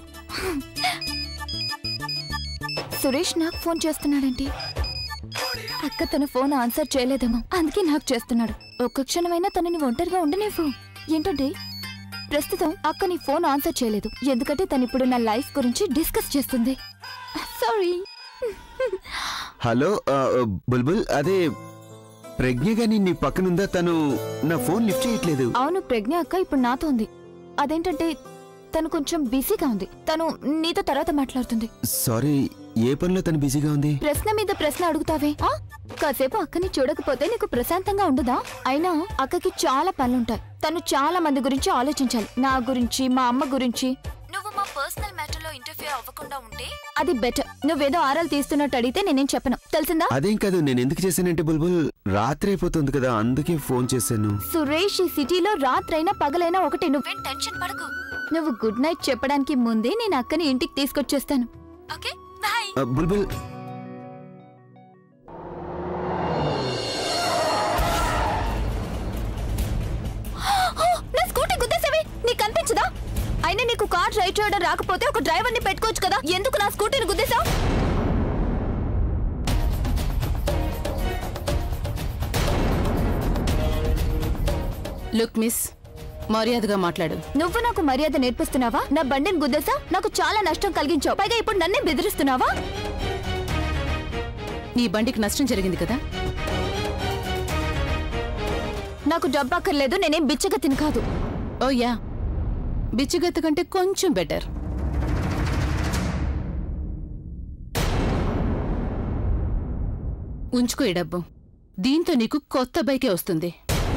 [SPEAKER 10] సురేష్ నాకు ఫోన్ చేస్తున్నాడేంటి అక్క తన ఫోన్ ఆన్సర్ చేయలేదేమో అందుకే నాకు చేస్తున్నాడు ఒక్క క్షణమైనా తనని ఒంటరిగా ఉండనివ్వు ఏంటంటే ప్రస్తుతం అక్క నీ ఫోన్ ఆన్సర్ చేయలేదు ఎందుకంటే తను ఇప్పుడు నా లైఫ్ గురించి డిస్కస్ చేస్తుంది సారీ
[SPEAKER 6] హలో ఆ, బుల్బుల్ అదే ప్రజ్ఞ గాని నీ పక్కనుందా తను నా ఫోన్ లిఫ్ట్ చేయట్లేదు
[SPEAKER 10] అవును ప్రజ్ఞ అక్క ఇప్పుడు నాతో ఉంది అదేంటంటే తను కొంచెం బిజీగా ఉంది తను నీతో తర్వాత మాట్లాడుతుంది
[SPEAKER 6] సారీ ఏ పనిలో తను బిజీగా ఉంది
[SPEAKER 10] ప్రశ్న మీద ప్రశ్న అడుగుతావే ఆ? కాసేపు అక్కని చూడకపోతే నీకు ప్రశాంతంగా ఉండదా అయినా అక్కకి చాలా పనులుంటాయి తను చాలా మంది గురించి ఆలోచించాలి నా గురించి మా అమ్మ గురించి నువ్వు మా పర్సనల్ మ్యాటర్ లో ఇంటర్ఫియర్ అవ్వకుండా ఉంటే అది బెటర్ నువ్వేదో ఆరాలు తీస్తున్నట్టు అడిగితే నేనేం చెప్పను తెలిసిందా
[SPEAKER 6] అదేం కాదు నేను ఎందుకు చేశానంటే బుల్బుల్ రాత్రి అయిపోతుంది కదా అందుకే ఫోన్ చేశాను
[SPEAKER 10] సురేష్ ఈ సిటీలో రాత్రైనా పగలైనా ఒకటి నువ్వేం టెన్షన్ పడకు నువ్వు గుడ్ నైట్ చెప్పడానికి ముందే నేను అక్కని ఇంటికి తీసుకొచ్చేస్తాను ఓకే బాయ్
[SPEAKER 6] ఆ, బుల్బుల్
[SPEAKER 10] నా స్కూటీ గుద్దేసేవి నీకు కనిపించదా అయినా నీకు కార్ డ్రైవ్ చేయడం రాకపోతే ఒక డ్రైవర్ని పెట్టుకోవచ్చు కదా ఎందుకు నా స్కూటీని గుద్దేశావు
[SPEAKER 2] లుక్ మిస్ మర్యాదగా మాట్లాడు
[SPEAKER 10] నువ్వు నాకు మర్యాద నేర్పిస్తున్నావా నా బండిని గుద్దేశా నాకు చాలా నష్టం కలిగించావు పైగా ఇప్పుడు నన్నే బెదిరిస్తున్నావా
[SPEAKER 2] నీ బండికి నష్టం జరిగింది కదా
[SPEAKER 10] నాకు డబ్బు అక్కర్లేదు నేనేం బిచ్చగతిని కాదు
[SPEAKER 2] ఓ యా బిచ్చుగత్త కంటే కొంచెం బెటర్ ఉంచుకో ఈ డబ్బు దీంతో నీకు కొత్త బైకే వస్తుంది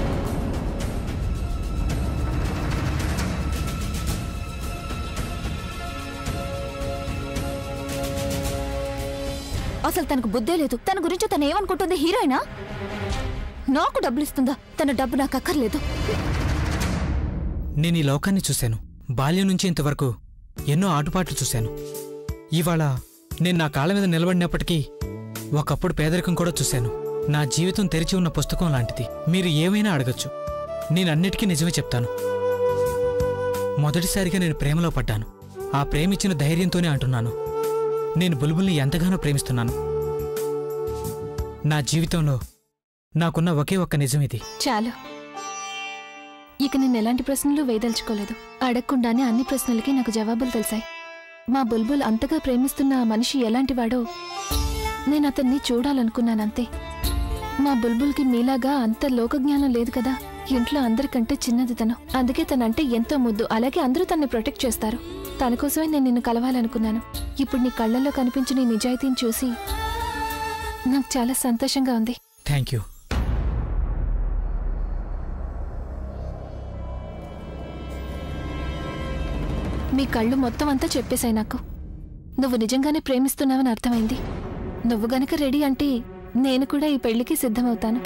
[SPEAKER 10] అసలు తనకు బుద్ధే లేదు తన గురించి తను ఏమనుకుంటుంది హీరోయినా నాకు డబ్బులు ఇస్తుందా తన డబ్బు నాకు అక్కర్లేదు
[SPEAKER 9] నేను ఈ లోకాన్ని చూశాను బాల్యం నుంచి ఇంతవరకు ఎన్నో ఆటుపాట్లు చూశాను ఇవాళ నేను నా కాళ్ళ మీద నిలబడినప్పటికీ ఒకప్పుడు పేదరికం కూడా చూశాను నా జీవితం తెరిచి ఉన్న పుస్తకం లాంటిది మీరు ఏమైనా అడగచ్చు నేను అన్నిటికీ నిజమే చెప్తాను మొదటిసారిగా నేను ప్రేమలో పడ్డాను ఆ ప్రేమిచ్చిన ధైర్యంతోనే అంటున్నాను నేను బుల్బుల్ని ఎంతగానో ప్రేమిస్తున్నాను నా జీవితంలో నాకున్న ఒకే ఒక్క నిజం ఇది
[SPEAKER 2] చాలు
[SPEAKER 10] ఇక నేను ఎలాంటి ప్రశ్నలు వేయదలుచుకోలేదు అడగకుండానే అన్ని ప్రశ్నలకి నాకు జవాబులు తెలిసాయి మా బుల్బుల్ అంతగా ప్రేమిస్తున్న ఆ మనిషి ఎలాంటివాడో నేను అతన్ని చూడాలనుకున్నానంతే మా బుల్బుల్కి మీలాగా అంత లోకజ్ఞానం లేదు కదా ఇంట్లో అందరికంటే చిన్నది తను అందుకే తనంటే ఎంతో ముద్దు అలాగే అందరూ తన్ని ప్రొటెక్ట్ చేస్తారు తన కోసమే నేను నిన్ను కలవాలనుకున్నాను ఇప్పుడు నీ కళ్ళల్లో కనిపించిన నీ నిజాయితీని చూసి నాకు చాలా సంతోషంగా ఉంది
[SPEAKER 9] థ్యాంక్ యూ
[SPEAKER 10] మీ కళ్ళు మొత్తం అంతా చెప్పేశాయి నాకు నువ్వు నిజంగానే ప్రేమిస్తున్నావని అర్థమైంది నువ్వు గనక రెడీ అంటే నేను కూడా ఈ పెళ్లికి సిద్ధమవుతాను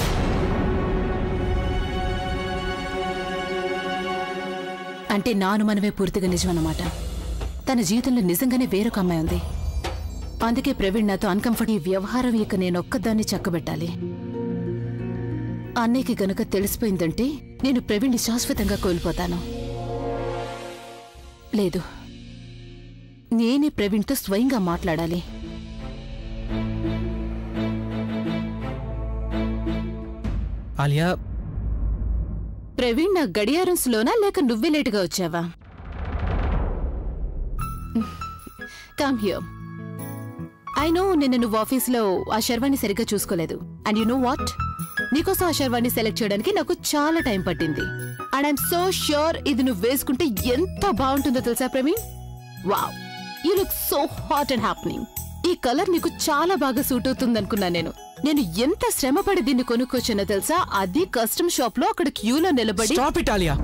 [SPEAKER 2] అంటే నా అనుమానమే పూర్తిగా నిజమన్నమాట తన జీవితంలో నిజంగానే వేరొక అమ్మాయి ఉంది అందుకే ప్రవీణ్ నాతో అన్కంఫర్ట్ ఈ వ్యవహారం ఇక నేను ఒక్కదాన్ని చక్కబెట్టాలి అన్నయ్యకి గనుక తెలిసిపోయిందంటే నేను ప్రవీణ్ని శాశ్వతంగా కోల్పోతాను లేదు నేనే ప్రవీణ్తో స్వయంగా మాట్లాడాలి
[SPEAKER 9] ఆలియా
[SPEAKER 2] ప్రవీణ్ నా గడియారం స్లోనా లేక నువ్వే లేటుగా వచ్చావా కమ్ హియర్ ఐ నో నిన్న నువ్వు ఆఫీస్లో ఆ శర్వాణి సరిగ్గా చూసుకోలేదు అండ్ యు నో వాట్ నీకోసం ఆ శర్వాణి సెలెక్ట్ చేయడానికి నాకు చాలా టైం పట్టింది అండ్ ఐఎమ్ సో ష్యూర్ ఇది నువ్వు వేసుకుంటే ఎంత బాగుంటుందో తెలుసా Praveen wow you look so hot and happening ఈ కలర్ నీకు చాలా బాగా సూట్ అవుతుంది అనుకున్నాను నేను నేను ఎంత శ్రమపడి దీన్ని కొనుక్కొచ్చానో తెలుసా అది కస్టమ్ షాప్ లో అక్కడ క్యూలో నిలబడి
[SPEAKER 9] స్టాప్ ఇట్ ఆలియా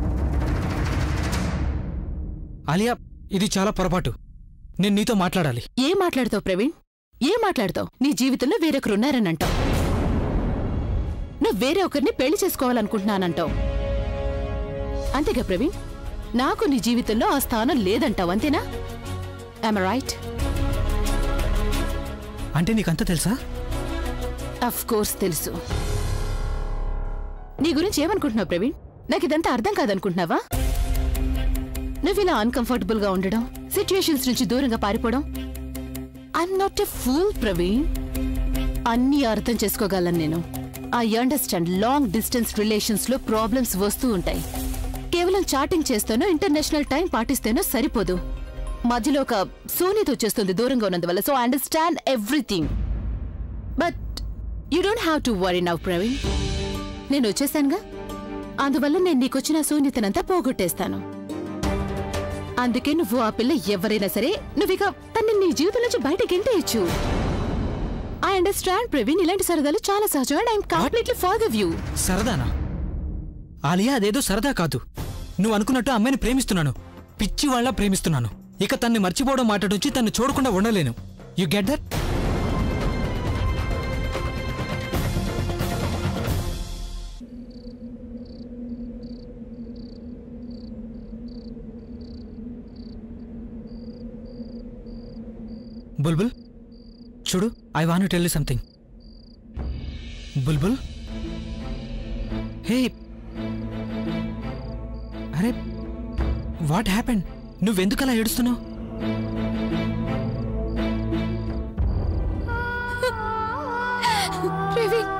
[SPEAKER 9] ఆలియా ఇది చాలా పొరపాటు నేను నీతో మాట్లాడాలి
[SPEAKER 2] ఏం మాట్లాడతావు ప్రవీణ్ ఏం మాట్లాడతావు నీ జీవితంలో వేరొకరు ఉన్నారని అంటావు నువ్వు వేరే ఒకరిని పెళ్లి చేసుకోవాలనుకుంటున్నానంటావు అంతేగా ప్రవీణ్ నాకు నీ జీవితంలో ఆ స్థానం లేదంటావు అంతేనా ఐమ్ రైట్
[SPEAKER 9] అంటే నీకంతా తెలుసా
[SPEAKER 2] అఫ్ కోర్స్ తెలుసు నీ గురించి ఏమనుకుంటున్నావు ప్రవీణ్ నాకు ఇదంతా అర్థం కాదనుకుంటున్నావా నువ్వు ఇలా అన్కంఫర్టబుల్ గా ఉండడం సిచ్యుయేషన్స్ నుంచి దూరంగా పారిపోవడం I'm not a fool Praveen అన్నీ అర్థం చేసుకోగలను నేను I understand long distance relations లో ప్రాబ్లమ్స్ వస్తూ ఉంటాయి కేవలం చాటింగ్ చేస్తేనో ఇంటర్నేషనల్ టైం పాటిస్తేనో సరిపోదు మధ్యలో ఒక సోనీతో వచ్చేస్తుంది దూరంగా ఉన్నందువల్ల so I understand everything but you don't have to worry now Praveen నేను వచ్చేసానుగా అందువల్ల నేను నీకొచ్చిన శూన్యతనంతా పోగొట్టేస్తాను అందుకే నువ్వు ఆ పిల్ల ఎవరైనా సరే నువ్విక తన్ని నీ జీవితం నుంచి బయటకి ఎంటేయచ్చు ఐ అండర్స్టాండ్ ప్రవీణ్ ఇలాంటి సరదాలు చాలా సహజం and I'm completely forgive you
[SPEAKER 9] సరదానా ఆలియా అదేదో సరదా కాదు నువ్వు అనుకున్నట్టు ఆ అమ్మాయిని ప్రేమిస్తున్నాను పిచ్చి వాళ్ళ ప్రేమిస్తున్నాను ఇక తన్ని మర్చిపోవడం మాట నుంచి తన్ని చూడకుండా ఉండలేను యు గెట్ దట్ బుల్బుల్ చూడు I want tell you something Bulbul hey అరే వాట్ హ్యాపెండ్ నువ్వెందుకు అలా ఏడుస్తున్నావు
[SPEAKER 10] ప్రవీణ్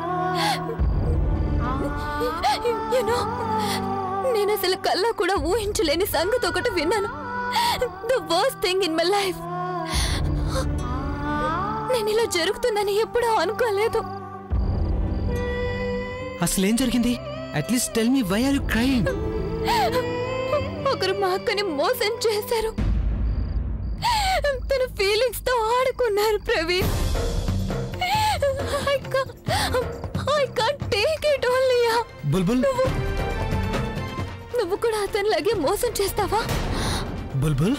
[SPEAKER 10] You know, నేను అసలు కల్లా కూడా ఊహించలేని సంగతి ఒకటి విన్నాను the worst thing in my life నేను ఇలా జరుగుతుందని ఎప్పుడూ అనుకోలేదు
[SPEAKER 9] అసలేం జరిగింది at least tell me why are you crying
[SPEAKER 10] ఒకరు మా అక్కని మోసం చేశారు తన ఫీలింగ్స్ తో ఆడుకున్నారు Praveen I I can't take it only
[SPEAKER 9] Bulbul
[SPEAKER 10] నువ్వు నువ్వు కూడా అతనిలాగే మోసం చేస్తావా
[SPEAKER 9] బుల్బుల్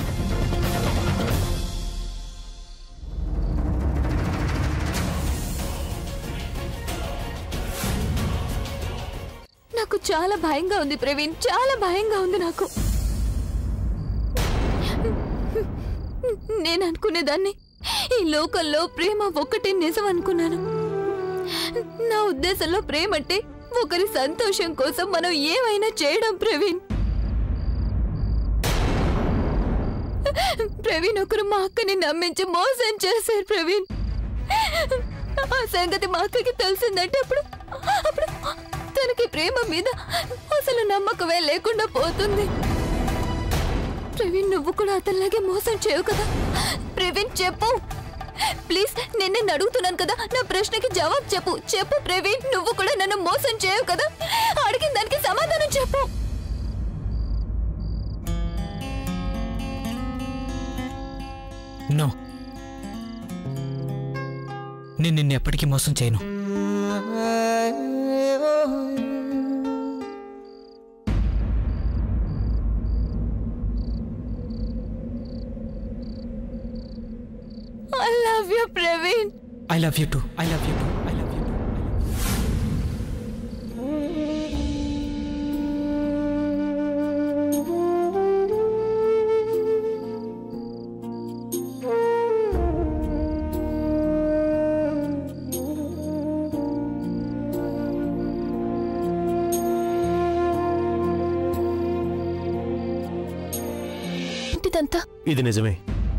[SPEAKER 10] నాకు చాలా భయంగా ఉంది ప్రవీణ్ చాలా భయంగా ఉంది నాకు నేను అనుకునేదాన్ని ఈ లోకంలో ప్రేమ ఒక్కటే నిజం అనుకున్నాను నా ఉద్దేశంలో ప్రేమ అంటే ఒకరి సంతోషం కోసం మనం ఏమైనా చేయడం ప్రవీణ్ ప్రవీణ్ ఒకరు మా అక్కని నమ్మించి మోసం చేశారు ప్రవీణ్ ఆ సంగతి మా అక్కకి తెలిసిందంటే అప్పుడు అప్పుడు తనకి ప్రేమ మీద అసలు నమ్మకమే లేకుండా పోతుంది ప్రవీణ్ నువ్వు కూడా అతనిలాగే మోసం చేయవు కదా ప్రవీణ్ చెప్పు ప్లీజ్ నేను నిన్ను అడుగుతున్నాను కదా నా ప్రశ్నకి జవాబు చెప్పు చెప్పు ప్రవీణ్ నువ్వు కూడా నన్ను మోసం చేయవు కదా అడిగిన దానికి సమాధానం చెప్పు
[SPEAKER 9] నో నేను నిన్ను ఎప్పటికీ మోసం చేయను
[SPEAKER 10] I love you Praveen
[SPEAKER 9] I love you too I love you too I love you
[SPEAKER 10] ఏంటిదంతా
[SPEAKER 11] ఇది నిజమే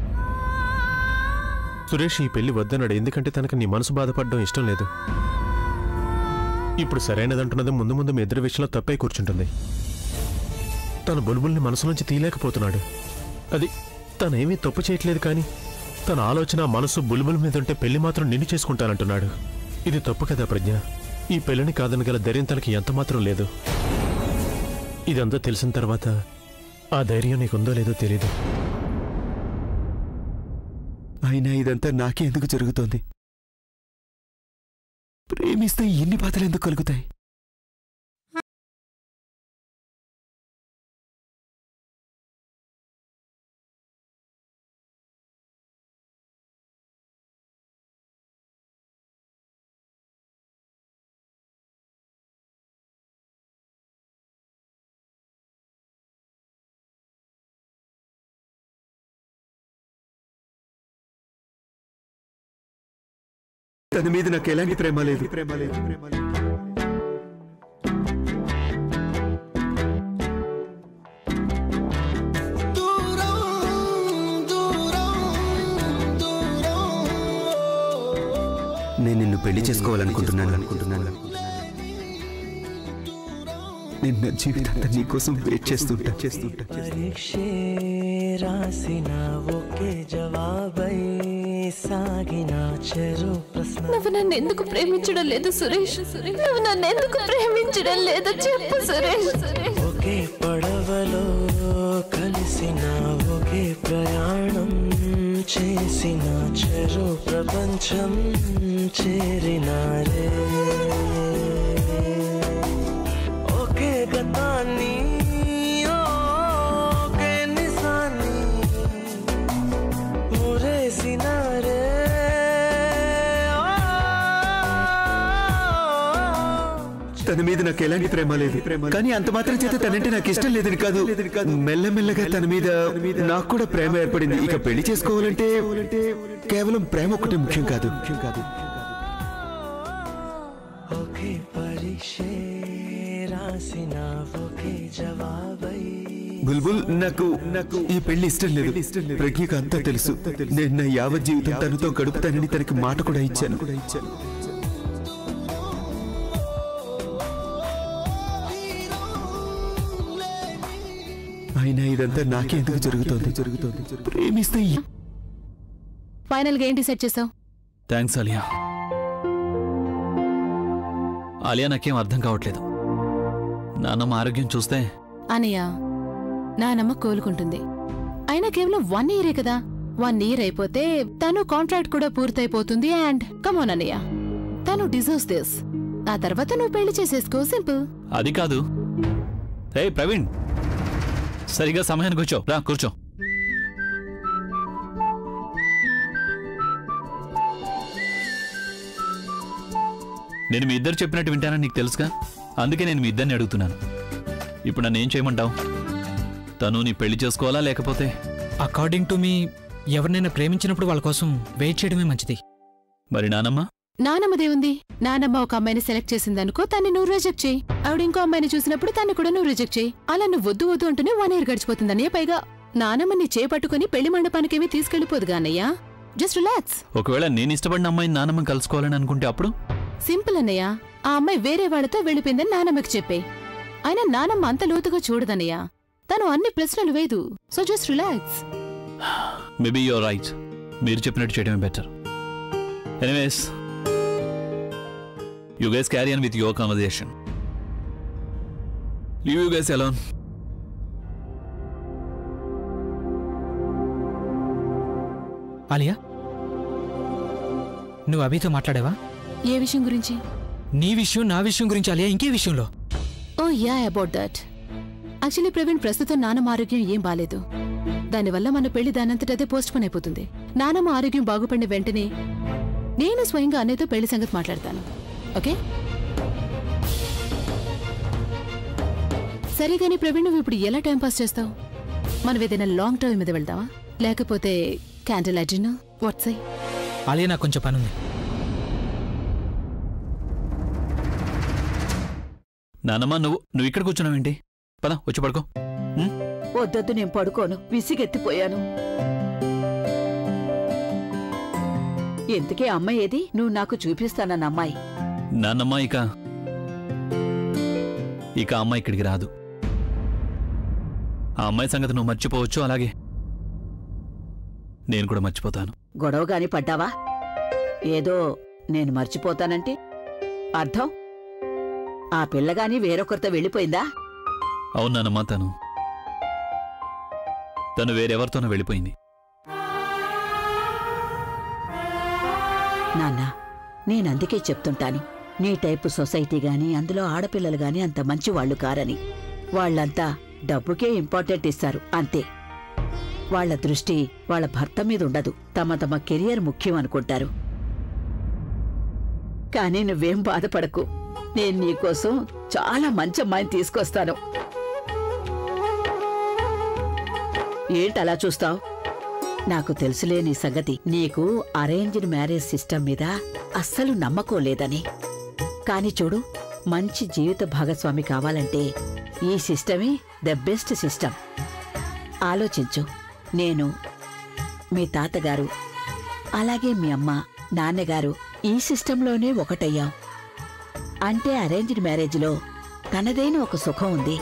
[SPEAKER 11] సురేష్ ఈ పెళ్లి వద్దన్నాడు ఎందుకంటే తనకు నీ మనసు బాధపడడం ఇష్టం లేదు ఇప్పుడు సరైనదంటున్నది ముందు ముందు మీ ఇద్దరి విషయంలో తప్పై కూర్చుంటుంది తన బుల్బుల్ని మనసు నుంచి తీయలేకపోతున్నాడు అది తనేమీ తప్పు చేయట్లేదు కానీ తన ఆలోచన మనసు బుల్బుల్ మీద ఉంటే పెళ్లి మాత్రం నిన్ను చేసుకుంటానంటున్నాడు ఇది తప్పు కదా ప్రజ్ఞ ఈ పెళ్లిని కాదనగల ధైర్యం తనకి ఎంత మాత్రం లేదు ఇదంతా తెలిసిన తర్వాత ఆ ధైర్యం నీకుందో లేదో తెలీదు
[SPEAKER 6] అయినా ఇదంతా నాకే ఎందుకు జరుగుతోంది ప్రేమిస్తే ఇన్ని బాధలు ఎందుకు కలుగుతాయి తన మీద నాకు ఎలాంటి ప్రేమ లేదు ప్రేమ లేదు ప్రేమ లేదు నేను నిన్ను పెళ్లి చేసుకోవాలనుకుంటున్నాను అనుకుంటున్నాను నేను నా జీవితాంతా నీకోసం వెయిట్ చేస్తుంటా చేస్తుంటా
[SPEAKER 12] పరీక్షే రాసిన ఒకే జవాబై సాగిన చెరు ప్రశ్న
[SPEAKER 10] నువ్వు నన్ను ఎందుకు ప్రేమించడం లేదు సురేష్ నువ్వు నన్ను ఎందుకు ప్రేమించడం లేదు చెప్పు సురేష్
[SPEAKER 12] ఒకే పడవలో కలిసిన ఒకే ప్రయాణం చేసిన చెరు ప్రపంచం చేరినారే ఒకే గతాన్ని ఒకే నిజాన్ని మురేసినారే
[SPEAKER 6] తన మీద నాకు ఎలాంటి ప్రేమ లేదు కానీ అంత మాత్రం చేత తనంటే నాకు ఇష్టం లేదని కాదు మెల్లమెల్లగా తన మీద నాకు కూడా ప్రేమ ఏర్పడింది ఇక పెళ్లి చేసుకోవాలంటే కేవలం ప్రేమ ఒకటే ముఖ్యం కాదు ముఖ్యం కాదు
[SPEAKER 12] ఒకే పరీక్షే రాసిన ఒకే జవాబై
[SPEAKER 6] బుల్బుల్ నాకు నాకు ఈ పెళ్లి ఇష్టం లేదు ప్రజ్ఞకు అంతా తెలుసు నేను నా యావత్ జీవితం తనతో గడుపుతానని తనకి మాట కూడా ఇచ్చాను కూడా ఇచ్చాను అయినా ఇదంతా నాకే ఎందుకు జరుగుతోంది జరుగుతోంది ప్రేమిస్తే ఈ-
[SPEAKER 2] ఫైనల్ గా ఏం డిసైడ్ చేసావు
[SPEAKER 3] థ్యాంక్స్ అలియా అలియా నాకేం అర్థం కావట్లేదు నాన్నమ్మ ఆరోగ్యం చూస్తే
[SPEAKER 2] అనయ్య నానమ్మ కోలుకుంటుంది అయినా కేవలం వన్ ఇయరే కదా వన్ ఇయర్ అయిపోతే తను కాంట్రాక్ట్ కూడా పూర్తయిపోతుంది అండ్ కమోన్ అన్నయ్య తను డిజర్వ్స్ దిస్ ఆ తర్వాత నువ్వు పెళ్లి చేసేసుకో సింపుల్
[SPEAKER 3] అది కాదు రే ప్రవీణ్ సరిగా సమయానికి కూర్చో రా కూర్చో నేను మీ ఇద్దరు చెప్పినట్టు వింటానని నీకు తెలుసుగా అందుకే నేను మీ ఇద్దరిని అడుగుతున్నాను ఇప్పుడు నన్ను ఏం చేయమంటావు తను నీ పెళ్లి చేసుకోవాలా లేకపోతే
[SPEAKER 9] అకార్డింగ్ టు మీ ఎవరినైనా ప్రేమించినప్పుడు వాళ్ళ కోసం వెయిట్ చేయడమే మంచిది
[SPEAKER 3] మరి నానమ్మ
[SPEAKER 2] నానమ్మదేముంది నానమ్మ ఒక అమ్మాయిని సెలెక్ట్ చేసిందనుకో తన్ని నువ్వు రిజెక్ట్ చేయి ఆవిడ ఇంకో అమ్మాయిని చూసినప్పుడు తన్ని కూడా నువ్వు రిజెక్ట్ చేయి అలా నువ్వు వద్దు వద్దు అంటూనే వన్ ఇయర్ గడిచిపోతుందన్నయ్య పైగా నానమ్మ నీ చేపట్టుకుని పెళ్లి మండపానికేమీ తీసుకెళ్లిపోదుగా అన్నయ్య జస్ట్ రిలాక్స్
[SPEAKER 3] ఒకవేళ నేను ఇష్టపడిన అమ్మాయిని నానమ్మ కలుసుకోవాలని అనుకుంటే అప్పుడు
[SPEAKER 2] సింపుల్ అన్నయ్య ఆ అమ్మాయి వేరే వాడితో వెళ్ళిపోయిందని నానమ్మకి చెప్పే అయినా నానమ్మ అంత లోతుగా చూడదన్నయ్య తను అన్ని ప్రశ్నలు వేదు so just relax
[SPEAKER 3] maybe you're right మీరు చెప్పినట్టు చేయడమే better anyways you guys carry on with your conversation leave you guys alone
[SPEAKER 9] Alia నువ్వు అభితో మాట్లాడావా
[SPEAKER 2] ఏ విషయం గురించి
[SPEAKER 9] నీ విషయం నా విషయం గురించి ఆలియా ఇంకే విషయంలో
[SPEAKER 2] oh yeah about that actually Praveen ప్రస్తుతం నానమ్మ ఆరోగ్యం ఏం బాలేదు దానివల్ల మన పెళ్లి దానంతటదే పోస్ట్ పోన్ అయిపోతుంది నానమ్మ ఆరోగ్యం బాగుపడిన వెంటనే నేను స్వయంగా అన్నయ్యతో పెళ్లి సంగతి మాట్లాడతాను ఓకే సరే కానీ ప్రవీణ్ నువ్వు ఇప్పుడు ఎలా టైం పాస్ చేస్తావు మనం ఏదైనా లాంగ్ డ్రైవ్ మీద వెళ్దామా లేకపోతే candle light dinner what say
[SPEAKER 9] Alia నాకు కొంచెం పనుంది
[SPEAKER 3] నానమ్మ నువ్వు నువ్వు ఇక్కడ కూర్చున్నావేంటి పద వచ్చి పడుకో ఉమ్?
[SPEAKER 4] వద్దొద్దు నేను పడుకోను విసిగెత్తిపోయాను ఎందుకే అమ్మాయి ఏది నువ్వు నాకు చూపిస్తానన్న అమ్మాయి
[SPEAKER 3] నాన్నమ్మ ఇక ఇక ఆ అమ్మాయి ఇక్కడికి రాదు ఆ అమ్మాయి సంగతి నువ్వు మర్చిపోవచ్చు అలాగే నేను కూడా మర్చిపోతాను
[SPEAKER 4] గొడవగాని పడ్డావా ఏదో నేను మర్చిపోతానంటే అర్థం ఆ పిల్లగాని వేరొకరితో వెళ్ళిపోయిందా
[SPEAKER 3] అవును నాన్నమ్మ తను తను వేరెవరితోనో వెళ్ళిపోయింది
[SPEAKER 4] నాన్న నేనందుకే చెప్తుంటాను నీ టైపు సొసైటీ గాని అందులో ఆడపిల్లలు గాని అంత మంచివాళ్లు కారని వాళ్ళంతా డబ్బుకే ఇంపార్టెంట్ ఇస్తారు అంతే వాళ్ళ దృష్టి వాళ్ళ భర్త మీద ఉండదు తమ తమ కెరియర్ ముఖ్యం అనుకుంటారు కానీ నువ్వేం బాధపడకు నేను నీకోసం చాలా మంచి అమ్మాయిని తీసుకొస్తాను ఏంటలా చూస్తావు నాకు తెలుసులే నీ సంగతి నీకు అరేంజ్డ్ మ్యారేజ్ సిస్టమ్ మీద అస్సలు నమ్మకం లేదని కాని చూడు మంచి జీవిత భాగస్వామి కావాలంటే ఈ సిస్టమే ద బెస్ట్ సిస్టమ్ ఆలోచించు నేను మీ తాతగారు అలాగే మీ అమ్మ నాన్నగారు ఈ సిస్టంలోనే ఒకటయ్యాం అంటే అరేంజ్డ్ మ్యారేజ్లో తనదైన ఒక సుఖం ఉంది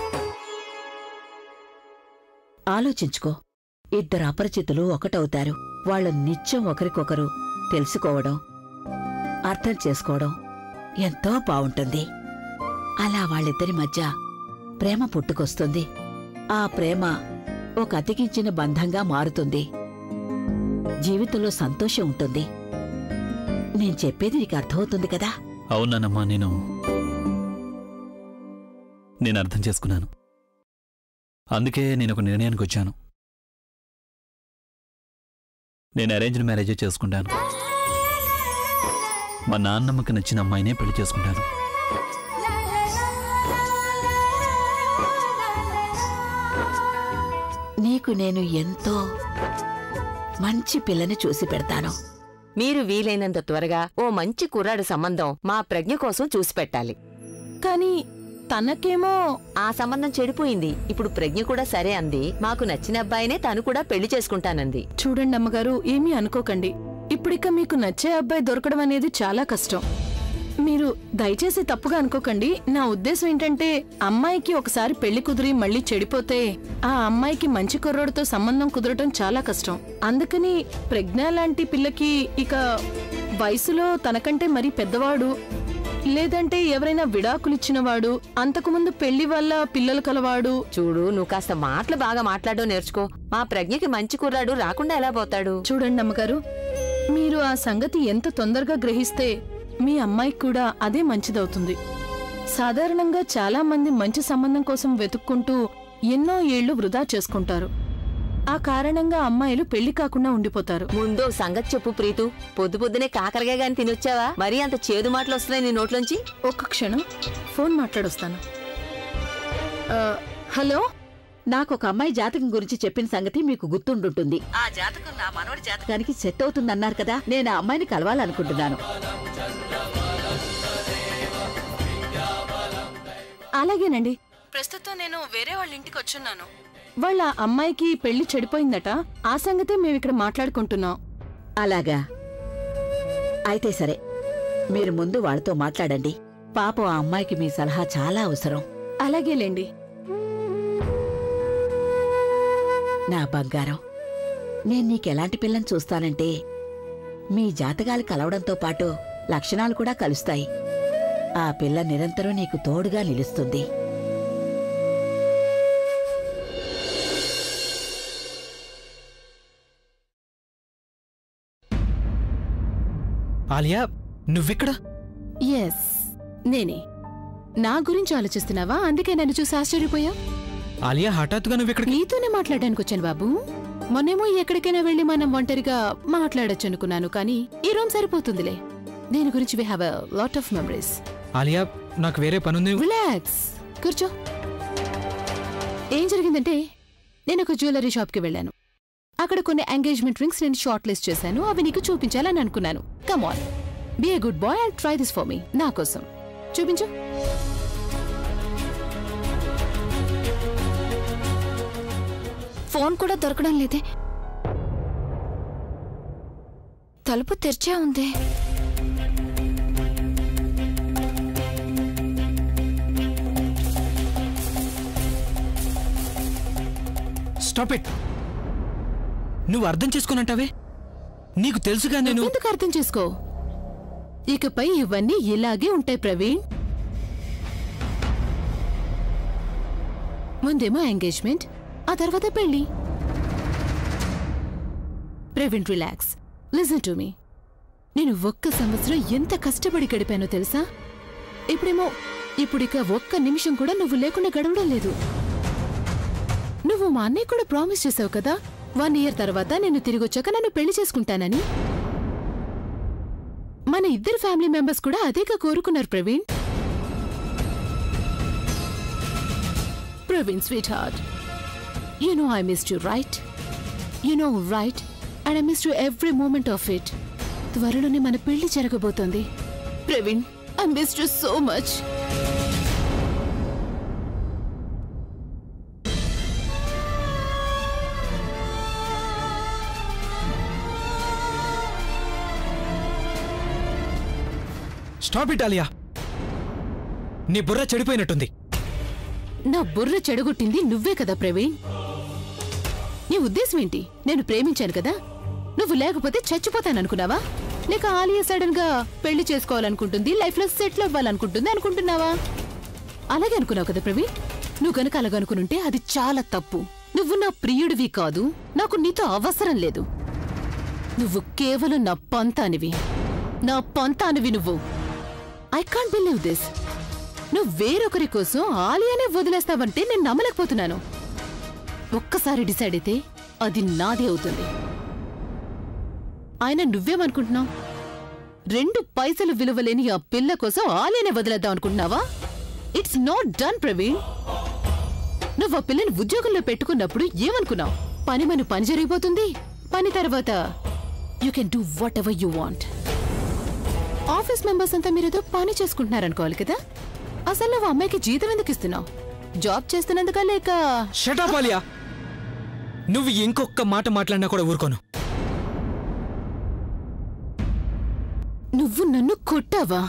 [SPEAKER 4] ఆలోచించుకో ఇద్దరు అపరిచితులు ఒకటవుతారు వాళ్ళు నిత్యం ఒకరికొకరు తెలుసుకోవడం అర్థం చేసుకోవడం ఎంతో బావుంటుంది అలా వాళ్ళిద్దరి మధ్య ప్రేమ పుట్టుకొస్తుంది ఆ ప్రేమ ఒక అతికించిన బంధంగా మారుతుంది జీవితంలో సంతోషం ఉంటుంది నేను చెప్పేది నీకు అర్థమవుతుంది కదా
[SPEAKER 3] అవునానమ్మా నేను నేను అర్థం చేసుకున్నాను అందుకే నేను ఒక నిర్ణయానికి వచ్చాను నేను అరేంజ్డ్ మ్యారేజే చేసుకుంటాను మా నాన్నమ్మకి నచ్చిన అమ్మాయినే పెళ్లి చేసుకుంటాను
[SPEAKER 4] నీకు నేను ఎంతో మంచి పిల్లని చూసి పెడతాను
[SPEAKER 13] మీరు వీలైనంత త్వరగా ఓ మంచి కుర్రాడి సంబంధం మా ప్రజ్ఞ కోసం చూసి పెట్టాలి
[SPEAKER 2] కానీ తనకేమో
[SPEAKER 13] ఆ సంబంధం చెడిపోయింది ఇప్పుడు ప్రజ్ఞ కూడా సరే అంది మాకు నచ్చిన అబ్బాయినే తను కూడా పెళ్లి చేసుకుంటానంది
[SPEAKER 2] చూడండి అమ్మగారు ఏమీ అనుకోకండి ఇప్పుడిక మీకు నచ్చే అబ్బాయి దొరకడం అనేది చాలా కష్టం మీరు దయచేసి తప్పుగా అనుకోకండి నా ఉద్దేశం ఏంటంటే అమ్మాయికి ఒకసారి పెళ్లి కుదిరి మళ్ళీ చెడిపోతే ఆ అమ్మాయికి మంచి కుర్రోడితో సంబంధం కుదరటం చాలా కష్టం అందుకని ప్రజ్ఞ లాంటి పిల్లకి ఇక వయసులో తనకంటే మరీ పెద్దవాడు లేదంటే ఎవరైనా విడాకులిచ్చినవాడు అంతకుముందు పెళ్లి వల్ల పిల్లలు కలవాడు
[SPEAKER 13] చూడు నువ్వు కాస్త మాటలు బాగా మాట్లాడడం నేర్చుకో మా ప్రజ్ఞకి మంచి కుర్రాడు రాకుండా ఎలా పోతాడు
[SPEAKER 2] చూడండి అమ్మగారు మీరు ఆ సంగతి ఎంత తొందరగా గ్రహిస్తే మీ అమ్మాయికి కూడా అదే మంచిదవుతుంది సాధారణంగా చాలా మంది మంచి సంబంధం కోసం వెతుక్కుంటూ ఎన్నో ఏళ్లు వృధా చేసుకుంటారు ఆ కారణంగా అమ్మాయిలు పెళ్లి కాకుండా ఉండిపోతారు
[SPEAKER 13] ముందు ఓ సంగతి చెప్పు ప్రీతు పొద్దు పొద్దునే కాకరగా గాని తినొచ్చావా మరీ అంత చేదు మాటలు వస్తున్నాయి నీ నోట్లోంచి
[SPEAKER 2] ఒక్క క్షణం ఫోన్ మాట్లాడొస్తాను ఆ, హలో
[SPEAKER 4] నాకు ఒక అమ్మాయి జాతకం గురించి చెప్పిన సంగతి మీకు గుర్తుండుంటుంది ఆ జాతకం నా మనవడి జాతకానికి సెట్ అవుతుందన్నారు కదా నేను ఆ అమ్మాయిని కలవాలనుకుంటున్నాను
[SPEAKER 2] అలాగేనండి ప్రస్తుతం నేను వేరే వాళ్ళ ఇంటికి వచ్చున్నాను వాళ్ళ అమ్మాయికి పెళ్లి చెడిపోయిందట ఆ సంగతే మేము ఇక్కడ మాట్లాడుకుంటున్నాం
[SPEAKER 4] అలాగా అయితే సరే మీరు ముందు వాళ్ళతో మాట్లాడండి పాపం ఆ అమ్మాయికి మీ సలహా చాలా అవసరం
[SPEAKER 1] అలాగేలేండి
[SPEAKER 4] నా బంగారం నేను నీకెలాంటి పిల్లని చూస్తానంటే మీ జాతకాలు కలవడంతో పాటు లక్షణాలు కూడా కలుస్తాయి ఆ పిల్ల నిరంతరం నీకు తోడుగా నిలుస్తుంది
[SPEAKER 9] ఆలియా నువ్వెక్కడ
[SPEAKER 2] ఎస్ నేనే నా గురించి ఆలోచిస్తున్నావా అందుకే నన్ను చూసి ఆశ్చర్యపోయా
[SPEAKER 9] ఆలియా హఠాత్తుగా నువ్వెక్కడ
[SPEAKER 2] నీతోనే మాట్లాడడానికి వచ్చాను బాబు మొన్నేమో ఎక్కడికైనా వెళ్ళి మనం ఒంటరిగా మాట్లాడొచ్చు అనుకున్నాను కానీ ఈ రూమ్ సరిపోతుందిలే దీని గురించి we have lot of memories
[SPEAKER 9] Alia నాకు వేరే పనుంది
[SPEAKER 2] రిలాక్స్ కూర్చో ఏం జరిగిందంటే నేను ఒక జ్యువెలరీ షాప్కి వెళ్ళాను అక్కడ కొన్ని ఎంగేజ్మెంట్ రింగ్స్ నేను షార్ట్ లిస్ట్ చేశాను అవి నీకు చూపించాలని అనుకున్నాను come on be a good boy and try this for me నా కోసం చూపించు
[SPEAKER 10] ఫోన్ కూడా దొరకడం లేదే తలుపు తెరిచే ఉంది
[SPEAKER 9] స్టాప్ ఇట్ నువ్వు అర్థం చేసుకున్నట్టావే నీకు తెలుసుగా నేను
[SPEAKER 2] ఎందుకు అర్థం చేసుకో ఇకపై ఇవన్నీ ఇలాగే ఉంటాయి ప్రవీణ్ ముందేమో ఎంగేజ్మెంట్ ఆ తర్వాత పెళ్లి Praveen relax listen to me నేను ఒక్క సంవత్సరం ఎంత కష్టపడి గడిపానో తెలుసా ఇప్పుడేమో ఇప్పుడిక ఒక్క నిమిషం కూడా నువ్వు లేకుండా గడవడం లేదు నువ్వు మా అన్నయ్య కూడా ప్రామిస్ చేసావు కదా వన్ ఇయర్ తర్వాత నేను తిరిగి వచ్చాక నన్ను పెళ్లి చేసుకుంటానని మన ఇద్దరు ఫ్యామిలీ మెంబర్స్ కూడా అదేగా కోరుకున్నారు Praveen Praveen sweetheart you know I missed you right you know right and I missed you every moment of it త్వరలోనే మన పెళ్లి జరగబోతోంది Praveen I missed you so much
[SPEAKER 9] stop it Alia నీ బుర్ర చెడిపోయినట్టుంది
[SPEAKER 2] నా బుర్ర చెడగొట్టింది నువ్వే కదా ప్రవీణ్ నీ ఉద్దేశం ఏంటి నేను ప్రేమించాను కదా నువ్వు లేకపోతే చచ్చిపోతాననుకున్నావా లేక ఆలియా సడన్ గా పెళ్లి చేసుకోవాలనుకుంటుంది లైఫ్ లో సెటిల్ అవ్వాలనుకుంటుంది అనుకుంటున్నావా అలాగే అనుకున్నావు కదా ప్రవీణ్ నువ్వు గనక అలాగనుకునుంటే అది చాలా తప్పు నువ్వు నా ప్రియుడివి కాదు నాకు నీతో అవసరం లేదు నువ్వు కేవలం నా పంతానివి నా పంతానివి నువ్వు ఐ కాంట్ బిలీవ్ దిస్ నువ్వు వేరొకరి కోసం ఆలియానే వదిలేస్తావంటే నేను నమ్మలేకపోతున్నాను ఒక్కసారి డిసైడ్ అయితే అది నాదే అవుతుంది ఆయన నువ్వేమనుకుంటున్నావు రెండు పైసలు విలువలేని ఆ పిల్ల కోసం ఆలియానే వదిలేద్దాం అనుకుంటున్నావా ఇట్స్ నాట్ డన్ ప్రవీణ్ నువ్వు ఆ పిల్లని ఉద్యోగంలో పెట్టుకున్నప్పుడు ఏమనుకున్నావు పని మన పని జరిగిపోతుంది పని తర్వాత you can do whatever you want office members అంతా మీరేదో పని చేసుకుంటున్నారనుకోవాలి కదా అసలు నువ్వు అమ్మాయికి జీతం ఎందుకు ఇస్తున్నావు జాబ్ చేస్తున్నందుక లేక
[SPEAKER 9] షటప్ ఆలియా నువ్వు ఇంకొక మాట మాట్లాడినా కూడా ఊరుకోను
[SPEAKER 2] నువ్వు నన్ను కొట్టావా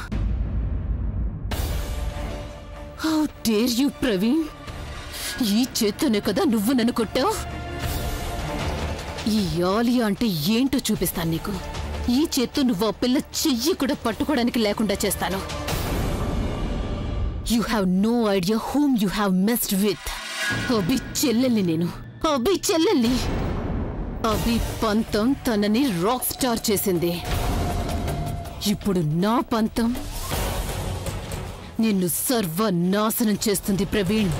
[SPEAKER 2] హౌ డేర్ యూ ప్రవీణ్ ఈ చేత్తోనే కదా నువ్వు నన్ను కొట్టావు ఈ ఆలియా అంటే ఏంటో చూపిస్తాను నీకు ఈ చేత్తో నువ్వు ఆ పిల్ల చెయ్యి కూడా పట్టుకోవడానికి లేకుండా చేస్తాను you have no idea whom you have messed with Abhi చెల్లెల్ని నేను అభి చెల్లెల్ని అభి పంతం తనని రాక్ స్టార్ చేసింది ఇప్పుడు నా పంతం నిన్ను సర్వనాశనం చేస్తుంది ప్రవీణ్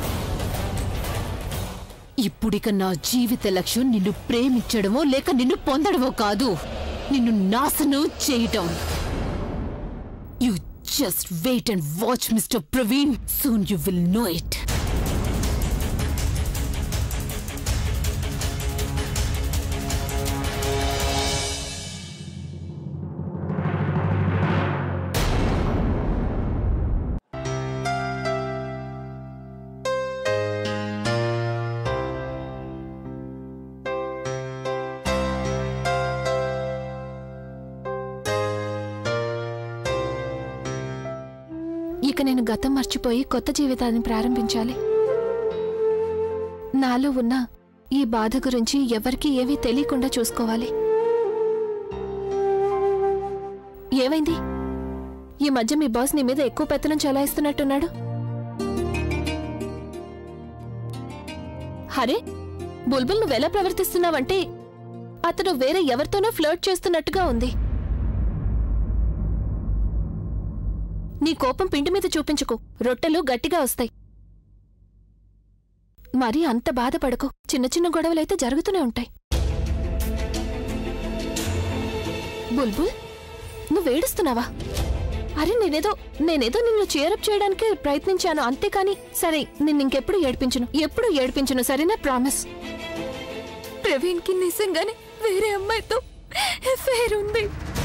[SPEAKER 2] ఇప్పుడిక నా జీవిత లక్ష్యం నిన్ను ప్రేమించడమో లేక నిన్ను పొందడమో కాదు నిన్ను నాశనం చేయటం you just wait and watch Mister Praveen soon you will know it ఇక నేను గతం మర్చిపోయి కొత్త జీవితాన్ని ప్రారంభించాలి నాలో ఉన్న ఈ బాధ గురించి ఎవరికీ ఏమీ తెలియకుండా చూసుకోవాలి ఏమైంది ఈ మధ్య మీ బాస్ నీ మీద ఎక్కువ పెత్తనం చలాయిస్తున్నట్టున్నాడు హరే బుల్బుల్ నువ్వెలా ప్రవర్తిస్తున్నావంటే అతను వేరే ఎవరితోనో ఫ్లర్ట్ చేస్తున్నట్టుగా ఉంది నీ కోపం పిండి మీద చూపించుకో రొట్టెలు గట్టిగా వస్తాయి మరి అంత బాధపడకు చిన్న చిన్న గొడవలైతే జరుగుతూనే ఉంటాయి బుల్బుల్ నువ్వేడుస్తున్నావా అరే నేనేదో నేనేదో నిన్ను చేరప్ చేయడానికి ప్రయత్నించాను అంతేకాని సరే నిన్నింకెప్పుడు ఏడ్పించను ఎప్పుడు ఏడ్పించను సరేనా ప్రామిస్
[SPEAKER 10] ప్రవీణ్ కి నిజంగానే వేరే అమ్మాయితో ఎఫ్ఐఆర్ ఉంది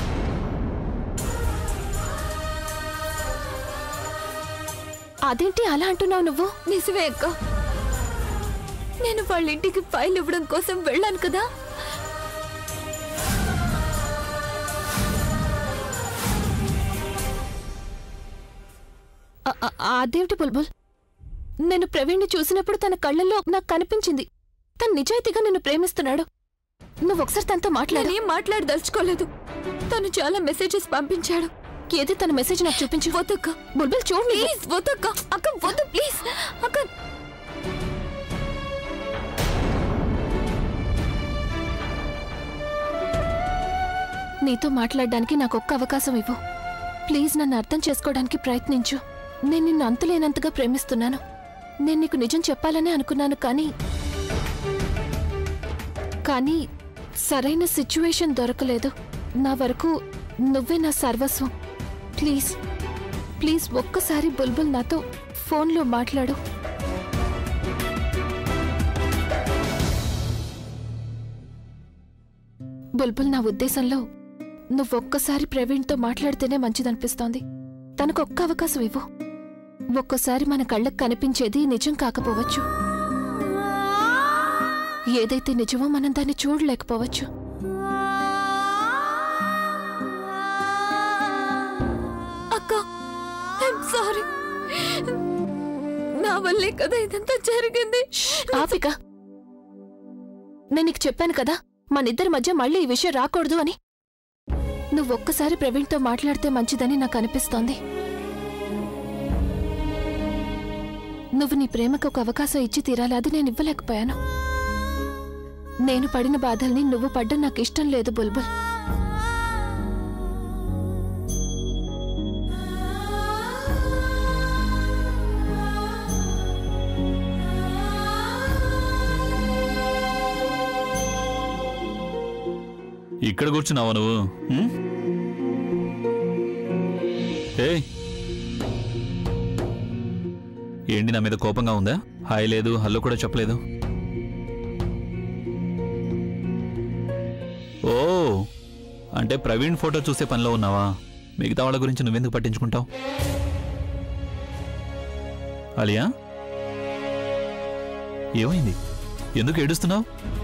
[SPEAKER 2] అదేంటి అలా అంటున్నావు నువ్వు
[SPEAKER 10] నిజమే అక్క నేను వాళ్ళ ఇంటికి ఫైల్ ఇవ్వడం కోసం వెళ్ళాను కదా
[SPEAKER 2] అ- అ- అదేమిటి బుల్బుల్ నేను ప్రవీణ్ని చూసినప్పుడు తన కళ్ళల్లో నాకు కనిపించింది తను నిజాయితీగా నిన్ను ప్రేమిస్తున్నాడు నువ్వు ఒకసారి తనతో మాట్లాడి
[SPEAKER 10] నేనేం మాట్లాడదలుచుకోలేదు తను చాలా మెసేజెస్ పంపించాడు
[SPEAKER 2] ఏది తన మెసేజ్ నాకు చూపించు
[SPEAKER 10] వద్దక్క
[SPEAKER 2] బుల్బుల్ చూడు నువ్వు.
[SPEAKER 10] ప్లీజ్ వద్దక్క అక్క వద్దు ప్లీజ్ అక్క
[SPEAKER 2] నీతో మాట్లాడడానికి నాకు ఒక్క అవకాశం ఇవ్వు ప్లీజ్ నన్ను అర్థం చేసుకోవడానికి ప్రయత్నించు నేను నిన్ను అంతులేనంతగా ప్రేమిస్తున్నాను నేను నీకు నిజం చెప్పాలనే అనుకున్నాను కానీ కానీ సరైన సిచ్యువేషన్ దొరకలేదు నా వరకు నువ్వే నా సర్వస్వం ప్లీజ్ ప్లీజ్ ఒక్కసారి బుల్బుల్ నాతో ఫోన్లో మాట్లాడు బుల్బుల్ నా ఉద్దేశంలో నువ్వొక్కసారి ప్రవీణ్తో మాట్లాడితేనే మంచిదనిపిస్తోంది తనకు ఒక్క అవకాశం ఇవ్వు ఒక్కోసారి మన కళ్ళకు కనిపించేది నిజం కాకపోవచ్చు ఏదైతే నిజమో మనం దాన్ని చూడలేకపోవచ్చు
[SPEAKER 10] అక్క ఐఎమ్ సారీ నా వల్లే కదా ఇదంతా జరిగింది
[SPEAKER 2] ఆపిక నేను నీకు చెప్పాను కదా మనిద్దరి మధ్య మళ్ళీ ఈ విషయం రాకూడదు అని నువ్వొక్కసారి ప్రవీణ్తో మాట్లాడితే మంచిదని నాకు అనిపిస్తోంది నువ్వు నీ ప్రేమకు ఒక అవకాశం ఇచ్చి తీరాలి అది నేను ఇవ్వలేకపోయాను నేను పడిన బాధల్ని నువ్వు పడ్డం నాకు ఇష్టం లేదు బుల్బుల్
[SPEAKER 3] ఇక్కడ కూర్చున్నావా నువ్వు హ్మ్? ఏయ్ ఏంటి నా మీద కోపంగా ఉందా హాయ్ లేదు హలో కూడా చెప్పలేదు ఓ అంటే ప్రవీణ్ ఫోటో చూసే పనిలో ఉన్నావా మిగతా వాళ్ళ గురించి నువ్వెందుకు పట్టించుకుంటావు అలియా ఏమైంది ఎందుకు ఏడుస్తున్నావు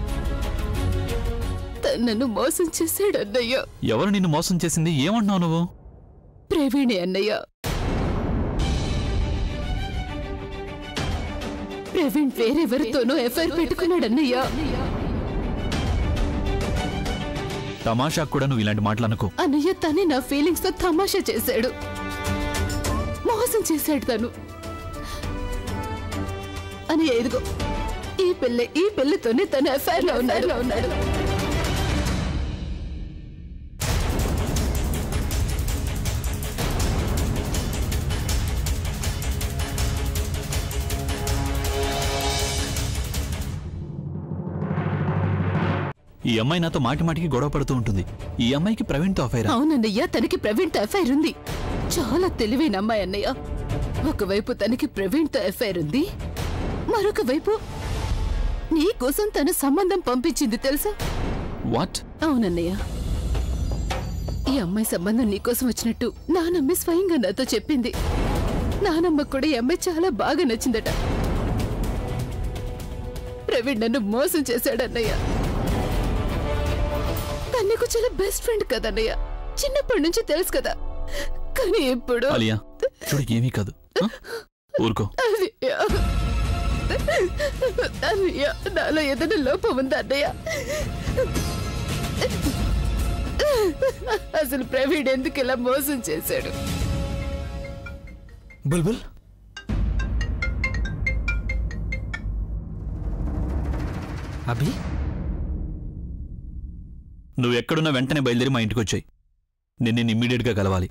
[SPEAKER 2] తను నన్ను మోసం చేశాడు అన్నయ్య
[SPEAKER 3] ఎవరు నిన్ను మోసం చేసింది ఏమంటున్నావు నువ్వు
[SPEAKER 2] ప్రవీణే అన్నయ్య ప్రవీణ్ వేరెవరితోనో ఎఫ్ఐఆర్ పెట్టుకున్నాడు అన్నయ్య
[SPEAKER 3] తమాషాకు కూడా నువ్వు ఇలాంటి మాటలు అనుకో
[SPEAKER 2] అన్నయ్య తనే నా ఫీలింగ్స్ తో తమాషా చేశాడు మోసం చేశాడు తను అని ఎదుగో ఈ పిల్ల ఈ పిల్లతోనే తను ఎఫ్ఐఆర్ లో ఉన్నాడు ఉన్నాడు
[SPEAKER 3] ఈ అమ్మాయి నాతో మాటి మాటికి గొడవ పడుతూ ఉంటుంది ఈ అమ్మాయికి ప్రవీణ్తో అఫైరా
[SPEAKER 2] అవునన్నయ్య తనకి ప్రవీణ్తో ఎఫ్ఐఆర్ ఉంది చాలా తెలివైన అమ్మాయి అన్నయ్య ఒకవైపు తనకి ప్రవీణ్తో ఎఫ్ఐఆర్ ఉంది మరొక వైపు నీ కోసం తన సంబంధం పంపించింది తెలుసా
[SPEAKER 3] వాట్
[SPEAKER 2] అవునన్నయ్య ఈ అమ్మాయి సంబంధం నీకోసం వచ్చినట్టు నానమ్మ స్వయంగా నాతో చెప్పింది నానమ్మకు కూడా ఈ అమ్మాయి చాలా బాగా నచ్చిందట ప్రవీణ్ నన్ను మోసం చేశాడన్నయ్య తను నీకు చాలా బెస్ట్ ఫ్రెండ్ కదన్నయ్య చిన్నప్పటి నుంచి తెలుసు కదా కానీ ఇప్పుడు
[SPEAKER 3] అలియా చూడు ఏమీ కాదు ఆ? ఊరుకో
[SPEAKER 1] అన్నయ్య అన్నయ్య నాలో ఏదైనా లోపం ఉందా అన్నయ్య అసలు ప్రవీణ్ ఎందుకు ఇలా మోసం చేశాడు
[SPEAKER 9] బుల్బుల్ అభి
[SPEAKER 3] నువ్వు ఎక్కడున్నా వెంటనే బయలుదేరి మా ఇంటికి వచ్చాయి నేను నిన్ను ఇమ్మీడియట్గా కలవాలి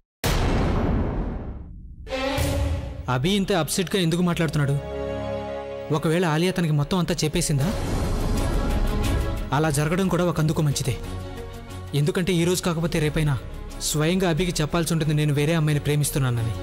[SPEAKER 9] అభి ఇంత అప్సెట్గా ఎందుకు మాట్లాడుతున్నాడు ఒకవేళ ఆలియా తనకి మొత్తం అంతా చెప్పేసిందా అలా జరగడం కూడా ఒక అందుకు మంచిదే ఎందుకంటే ఈ రోజు కాకపోతే రేపైనా స్వయంగా అభికి చెప్పాల్సి ఉంటుంది నేను వేరే అమ్మాయిని ప్రేమిస్తున్నానని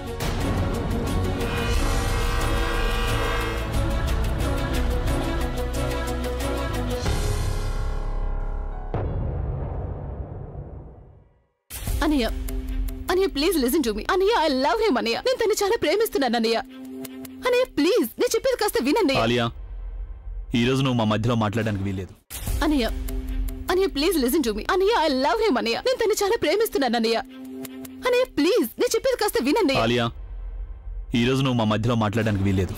[SPEAKER 2] అనయ్య అనయ్య ప్లీజ్ లిసన్ టు మీ అనయ్య ఐ లవ్ హిమ్ అనయ్య నేను తన్ని చాలా ప్రేమిస్తున్నాను అనయ్య అనయ్య ప్లీజ్ నేను చెప్పేది కాస్త వినండి
[SPEAKER 3] ఆలియా ఈ రోజు నువ్వు మా మధ్యలో మాట్లాడడానికి వీల్లేదు
[SPEAKER 2] అనయ్య అనయ్య ప్లీజ్ లిసన్ టు మీ అనయ్య ఐ లవ్ హిమ్ అనయ్య నేను తన్ని చాలా ప్రేమిస్తున్నాను అనయ్య అనయ్య ప్లీజ్ నేను చెప్పేది కాస్త వినండి
[SPEAKER 3] ఆలియా ఈ రోజు నువ్వు మా మధ్యలో మాట్లాడడానికి వీల్లేదు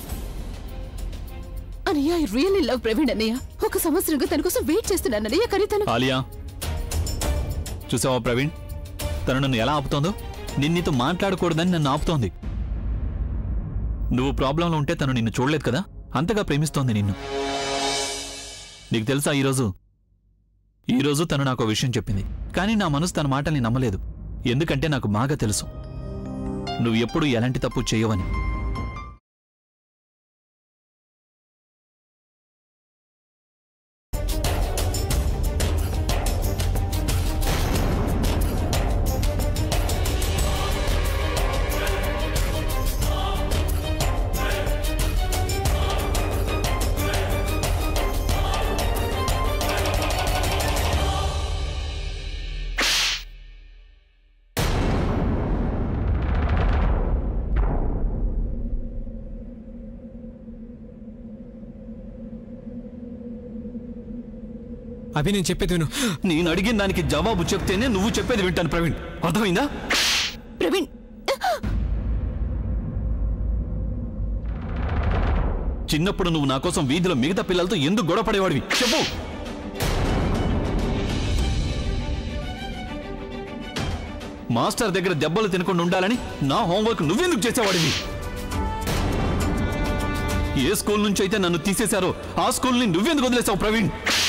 [SPEAKER 2] అనయ్య ఐ రియల్లీ లవ్ ప్రవీణ్ అన్నయ్య ఒక సంవత్సరంగా తన కోసం వెయిట్ చేస్తున్నాను అన్నయ్య కానీ తను
[SPEAKER 3] ఆలియా చూసావా ప్రవీణ్ తను నన్ను ఎలా ఆపుతోందో నేను నీతో మాట్లాడకూడదని నన్ను ఆపుతోంది నువ్వు ప్రాబ్లంలో ఉంటే తను నిన్ను చూడలేదు కదా అంతగా ప్రేమిస్తోంది నిన్ను నీకు తెలుసా ఈరోజు ఈరోజు తను నాకు విషయం చెప్పింది కానీ నా మనసు తన మాటల్ని నమ్మలేదు ఎందుకంటే నాకు బాగా తెలుసు నువ్వు ఎప్పుడు ఎలాంటి తప్పు చేయవని
[SPEAKER 9] అభి నేను చెప్పేది విను
[SPEAKER 3] నేను అడిగిన దానికి జవాబు చెప్తేనే నువ్వు చెప్పేది వింటాను ప్రవీణ్ అర్థమైందా
[SPEAKER 2] ప్రవీణ్
[SPEAKER 3] చిన్నప్పుడు నువ్వు నా కోసం వీధిలో మిగతా పిల్లలతో ఎందుకు గొడవపడేవాడివి చెప్పు మాస్టర్ దగ్గర దెబ్బలు తినకుండా ఉండాలని నా హోంవర్క్ నువ్వెందుకు చేసేవాడివి ఏ స్కూల్ నుంచి అయితే నన్ను తీసేశారో ఆ స్కూల్ని నువ్వెందుకు వదిలేసావు ప్రవీణ్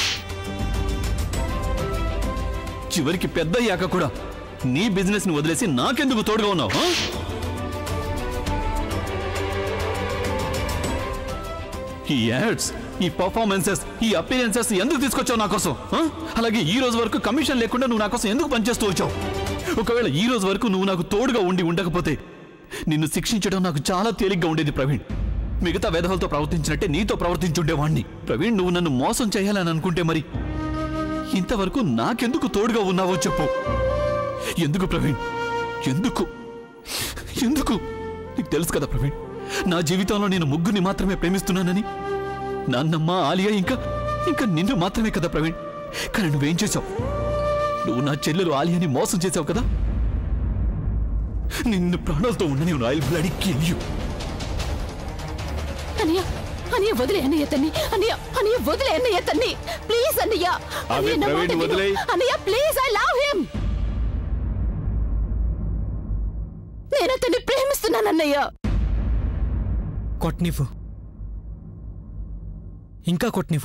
[SPEAKER 3] చివరికి పెద్ద అయ్యాక కూడా నీ బిజినెస్ ని వదిలేసి నాకెందుకు తోడుగా ఉన్నావు ఆ? ఈ యాడ్స్ ఈ పర్ఫార్మెన్సెస్ ఈ అపీరెన్సెస్ ఎందుకు తీసుకొచ్చావు నా కోసం ఆ? అలాగే ఈ రోజు వరకు కమిషన్ లేకుండా నువ్వు నా కోసం ఎందుకు పనిచేస్తూ వచ్చావు ఒకవేళ ఈ రోజు వరకు నువ్వు నాకు తోడుగా ఉండి ఉండకపోతే నిన్ను శిక్షించడం నాకు చాలా తేలిగ్గా ఉండేది ప్రవీణ్ మిగతా వేధవులతో ప్రవర్తించినట్టే నీతో ప్రవర్తించుండేవాణ్ణి ప్రవీణ్ నువ్వు నన్ను మోసం చేయాలని అనుకుంటే మరి ఇంతవరకు నాకెందుకు తోడుగా ఉన్నావో చెప్పు ఎందుకు ప్రవీణ్ ఎందుకు ఎందుకు నీకు తెలుసు కదా ప్రవీణ్ నా జీవితంలో నేను ముగ్గురిని మాత్రమే ప్రేమిస్తున్నానని నాన్నమ్మ ఆలియా ఇంకా ఇంకా నిన్ను మాత్రమే కదా ప్రవీణ్ కానీ నువ్వేం చేశావు నువ్వు నా చెల్లెలు ఆలియాని మోసం చేశావు కదా నిన్ను ప్రాణాలతో ఉండని ఐల్ బ్లడీ కిల్ యూ
[SPEAKER 2] అన్నయ్య అన్నయ్య వదిలే అన్నయ్య తన్ని అన్నయ్య అన్నయ్య వదిలే అన్నయ్య తన్ని ప్లీజ్ అన్నయ్య అన్నయ్య, నా
[SPEAKER 7] ప్రవీణ్
[SPEAKER 2] మాట విను.
[SPEAKER 7] వదిలేయ్.
[SPEAKER 2] అన్నయ్య ప్లీజ్ ఐ లవ్ హిమ్ నేను అతన్ని ప్రేమిస్తున్నాను అన్నయ్య
[SPEAKER 9] కొట్నివ్వు ఇంకా కొట్నివ్వు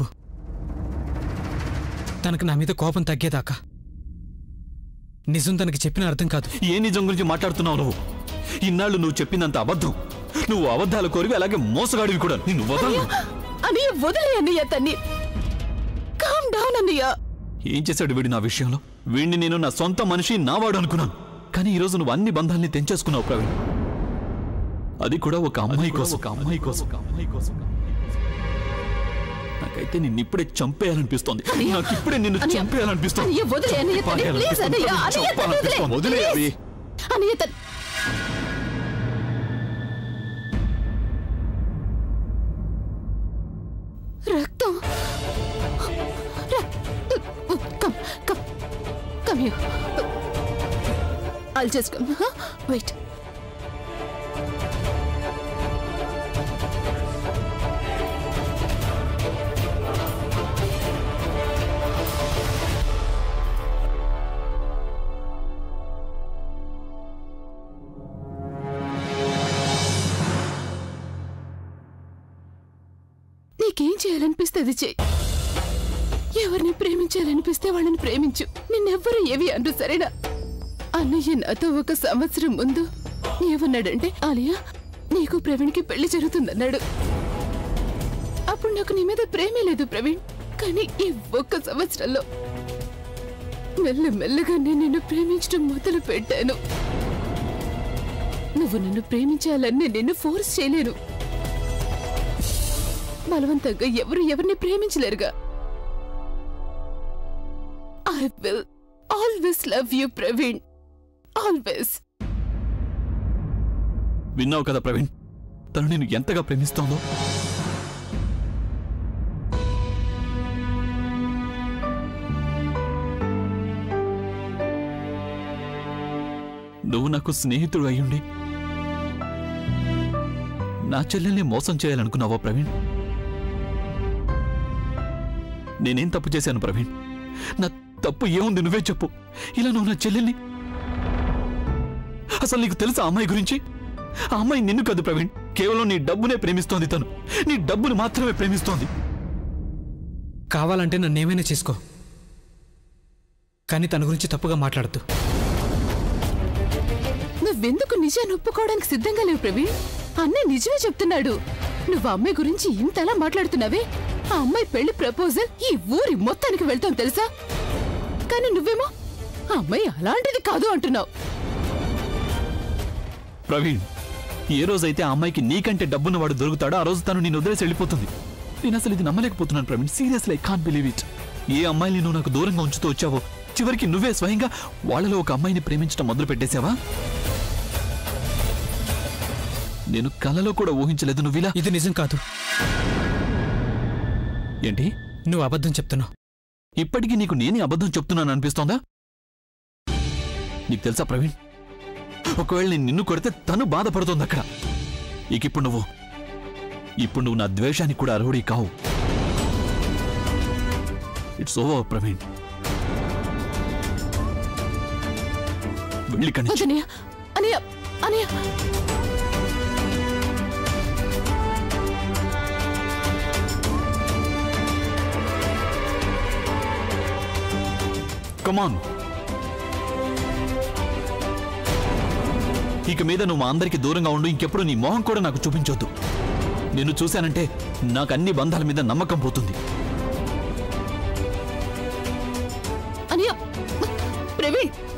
[SPEAKER 9] తనకు నా మీద కోపం తగ్గేదాకా నిజం తనకి చెప్పిన అర్థం కాదు
[SPEAKER 3] ఏ నిజం గురించి మాట్లాడుతున్నావు నువ్వు ఇన్నాళ్ళు నువ్వు చెప్పినంత అబద్ధం నువ్వు అబద్ధాలు కోరివి అలాగే మోసగాడివి కూడా నిన్ను వదలను
[SPEAKER 2] అన్నయ్య వదిలే అన్నయ్య తన్ని కామ్ డౌన్ అన్నయ్య
[SPEAKER 3] ఏం చేశాడు వీడు నా విషయంలో వీడిని నేను నా సొంత మనిషి నావాడు అనుకున్నాను కానీ ఈరోజు నువ్వు అన్ని బంధాల్ని తెంచేసుకున్నావు ప్రవీణ్ అది కూడా ఒక అమ్మాయి కోసం ఒక అమ్మాయి కోసం ఒక అమ్మాయి కోసం నాకైతే నిన్ను ఇప్పుడే చంపేయాలనిపిస్తోంది నాకు ఇప్పుడే నిన్ను
[SPEAKER 2] అన్నయ్య,
[SPEAKER 3] చంపేయాలనిపిస్తోంది
[SPEAKER 2] అన్నయ్య వదిలే అన్నయ్య తన్ని ప్లీజ్ అన్నయ్య అన్నయ్య తన్ని వదిలే
[SPEAKER 3] వదిలే అవి.
[SPEAKER 2] Please. అన్నయ్య తన్ని రక్తం come come come you I'll just come. Huh? Wait. నీకేం చేయాలనిపిస్తే అది చెయ్యి ఎవరిని ప్రేమించాలనిపిస్తే వాళ్ళని ప్రేమించు నిన్నెవ్వరు ఏవి అంటూ సరేనా అన్నయ్య నాతో ఒక సంవత్సరం ముందు ఏమన్నాడంటే ఆలియా నీకు ప్రవీణ్కి పెళ్లి జరుగుతుందన్నాడు అప్పుడు నాకు నీ మీద ప్రేమే లేదు ప్రవీణ్ కానీ ఈ ఒక్క సంవత్సరంలో మెల్ల మెల్లగా నేను నిన్ను ప్రేమించడం మొదలు పెట్టాను నువ్వు నన్ను ప్రేమించాలని నిన్ను ఫోర్స్ చేయలేను బలవంతంగా ఎవరు ఎవరిని ప్రేమించలేరుగా I will always love you Praveen always
[SPEAKER 3] విన్నావు కదా ప్రవీణ్ తను నేను ఎంతగా ప్రేమిస్తోందో నువ్వు నాకు స్నేహితుడు అయ్యుండి నా చెల్లెల్ని మోసం చేయాలనుకున్నావా ప్రవీణ్ నేనేం తప్పు చేశాను ప్రవీణ్ నా తప్పు ఏముంది నువ్వే చెప్పు ఇలా నువ్వు నా చెల్లెల్ని అసలు నీకు తెలుసా ఆ అమ్మాయి గురించి ఆ అమ్మాయి నిన్ను కాదు ప్రవీణ్ కేవలం నీ డబ్బునే ప్రేమిస్తోంది తను నీ డబ్బుని మాత్రమే ప్రేమిస్తోంది
[SPEAKER 9] కావాలంటే నన్నేమైనా చేసుకో కానీ తన గురించి తప్పుగా మాట్లాడద్దు
[SPEAKER 2] నువ్వెందుకు నిజాన్ని ఒప్పుకోవడానికి సిద్ధంగా లేవు ప్రవీణ్ అన్నయ్య నిజమే చెప్తున్నాడు నువ్వు అమ్మాయి గురించి ఇంతలా మాట్లాడుతున్నావే ఆ అమ్మాయి పెళ్లి ప్రపోజల్ ఈ ఊరి మొత్తానికి వెళ్తాం తెలుసా కానీ నువ్వేమో ఆ అమ్మాయి అలాంటిది కాదు అంటున్నావు
[SPEAKER 3] ప్రవీణ్ ఏ రోజైతే ఆ అమ్మాయికి నీకంటే డబ్బున్న వాడు దొరుకుతాడో ఆ రోజు తను నేను వదిలేసి వెళ్ళిపోతుంది నేను అసలు ఇది నమ్మలేకపోతున్నాను Praveen seriously I can't believe it ఏ అమ్మాయిని నువ్వు నాకు దూరంగా ఉంచుతూ వచ్చావో చివరికి నువ్వే స్వయంగా వాళ్ళలో ఒక అమ్మాయిని ప్రేమించడం మొదలు పెట్టేశావా నేను కలలో కూడా ఊహించలేదు నువ్వు ఇలా
[SPEAKER 9] ఇది నిజం కాదు
[SPEAKER 3] ఏంటి
[SPEAKER 9] నువ్వు అబద్ధం చెప్తున్నావు
[SPEAKER 3] ఇప్పటికీ నీకు నేనే అబద్ధం చెప్తున్నాను అనిపిస్తోందా నీకు తెలుసా ప్రవీణ్ ఒకవేళ నేను నిన్ను కొడితే తను బాధపడుతోంది అక్కడ ఇక ఇప్పుడు నువ్వు ఇప్పుడు నువ్వు నా ద్వేషానికి కూడా అర్హుడి కావు ఇట్స్ ఓవర్ ప్రవీణ్ వెళ్ళి కని
[SPEAKER 2] వద్దనయ్య అనయ్య అనయ్య
[SPEAKER 3] కమాన్ ఇక మీద నువ్వు మా అందరికి దూరంగా ఉండు ఇంకెప్పుడు నీ మొహం కూడా నాకు చూపించొద్దు నిన్ను చూశానంటే నాకు అన్ని బంధాల మీద నమ్మకం పోతుంది
[SPEAKER 2] అనయ్య ప్రవీణ్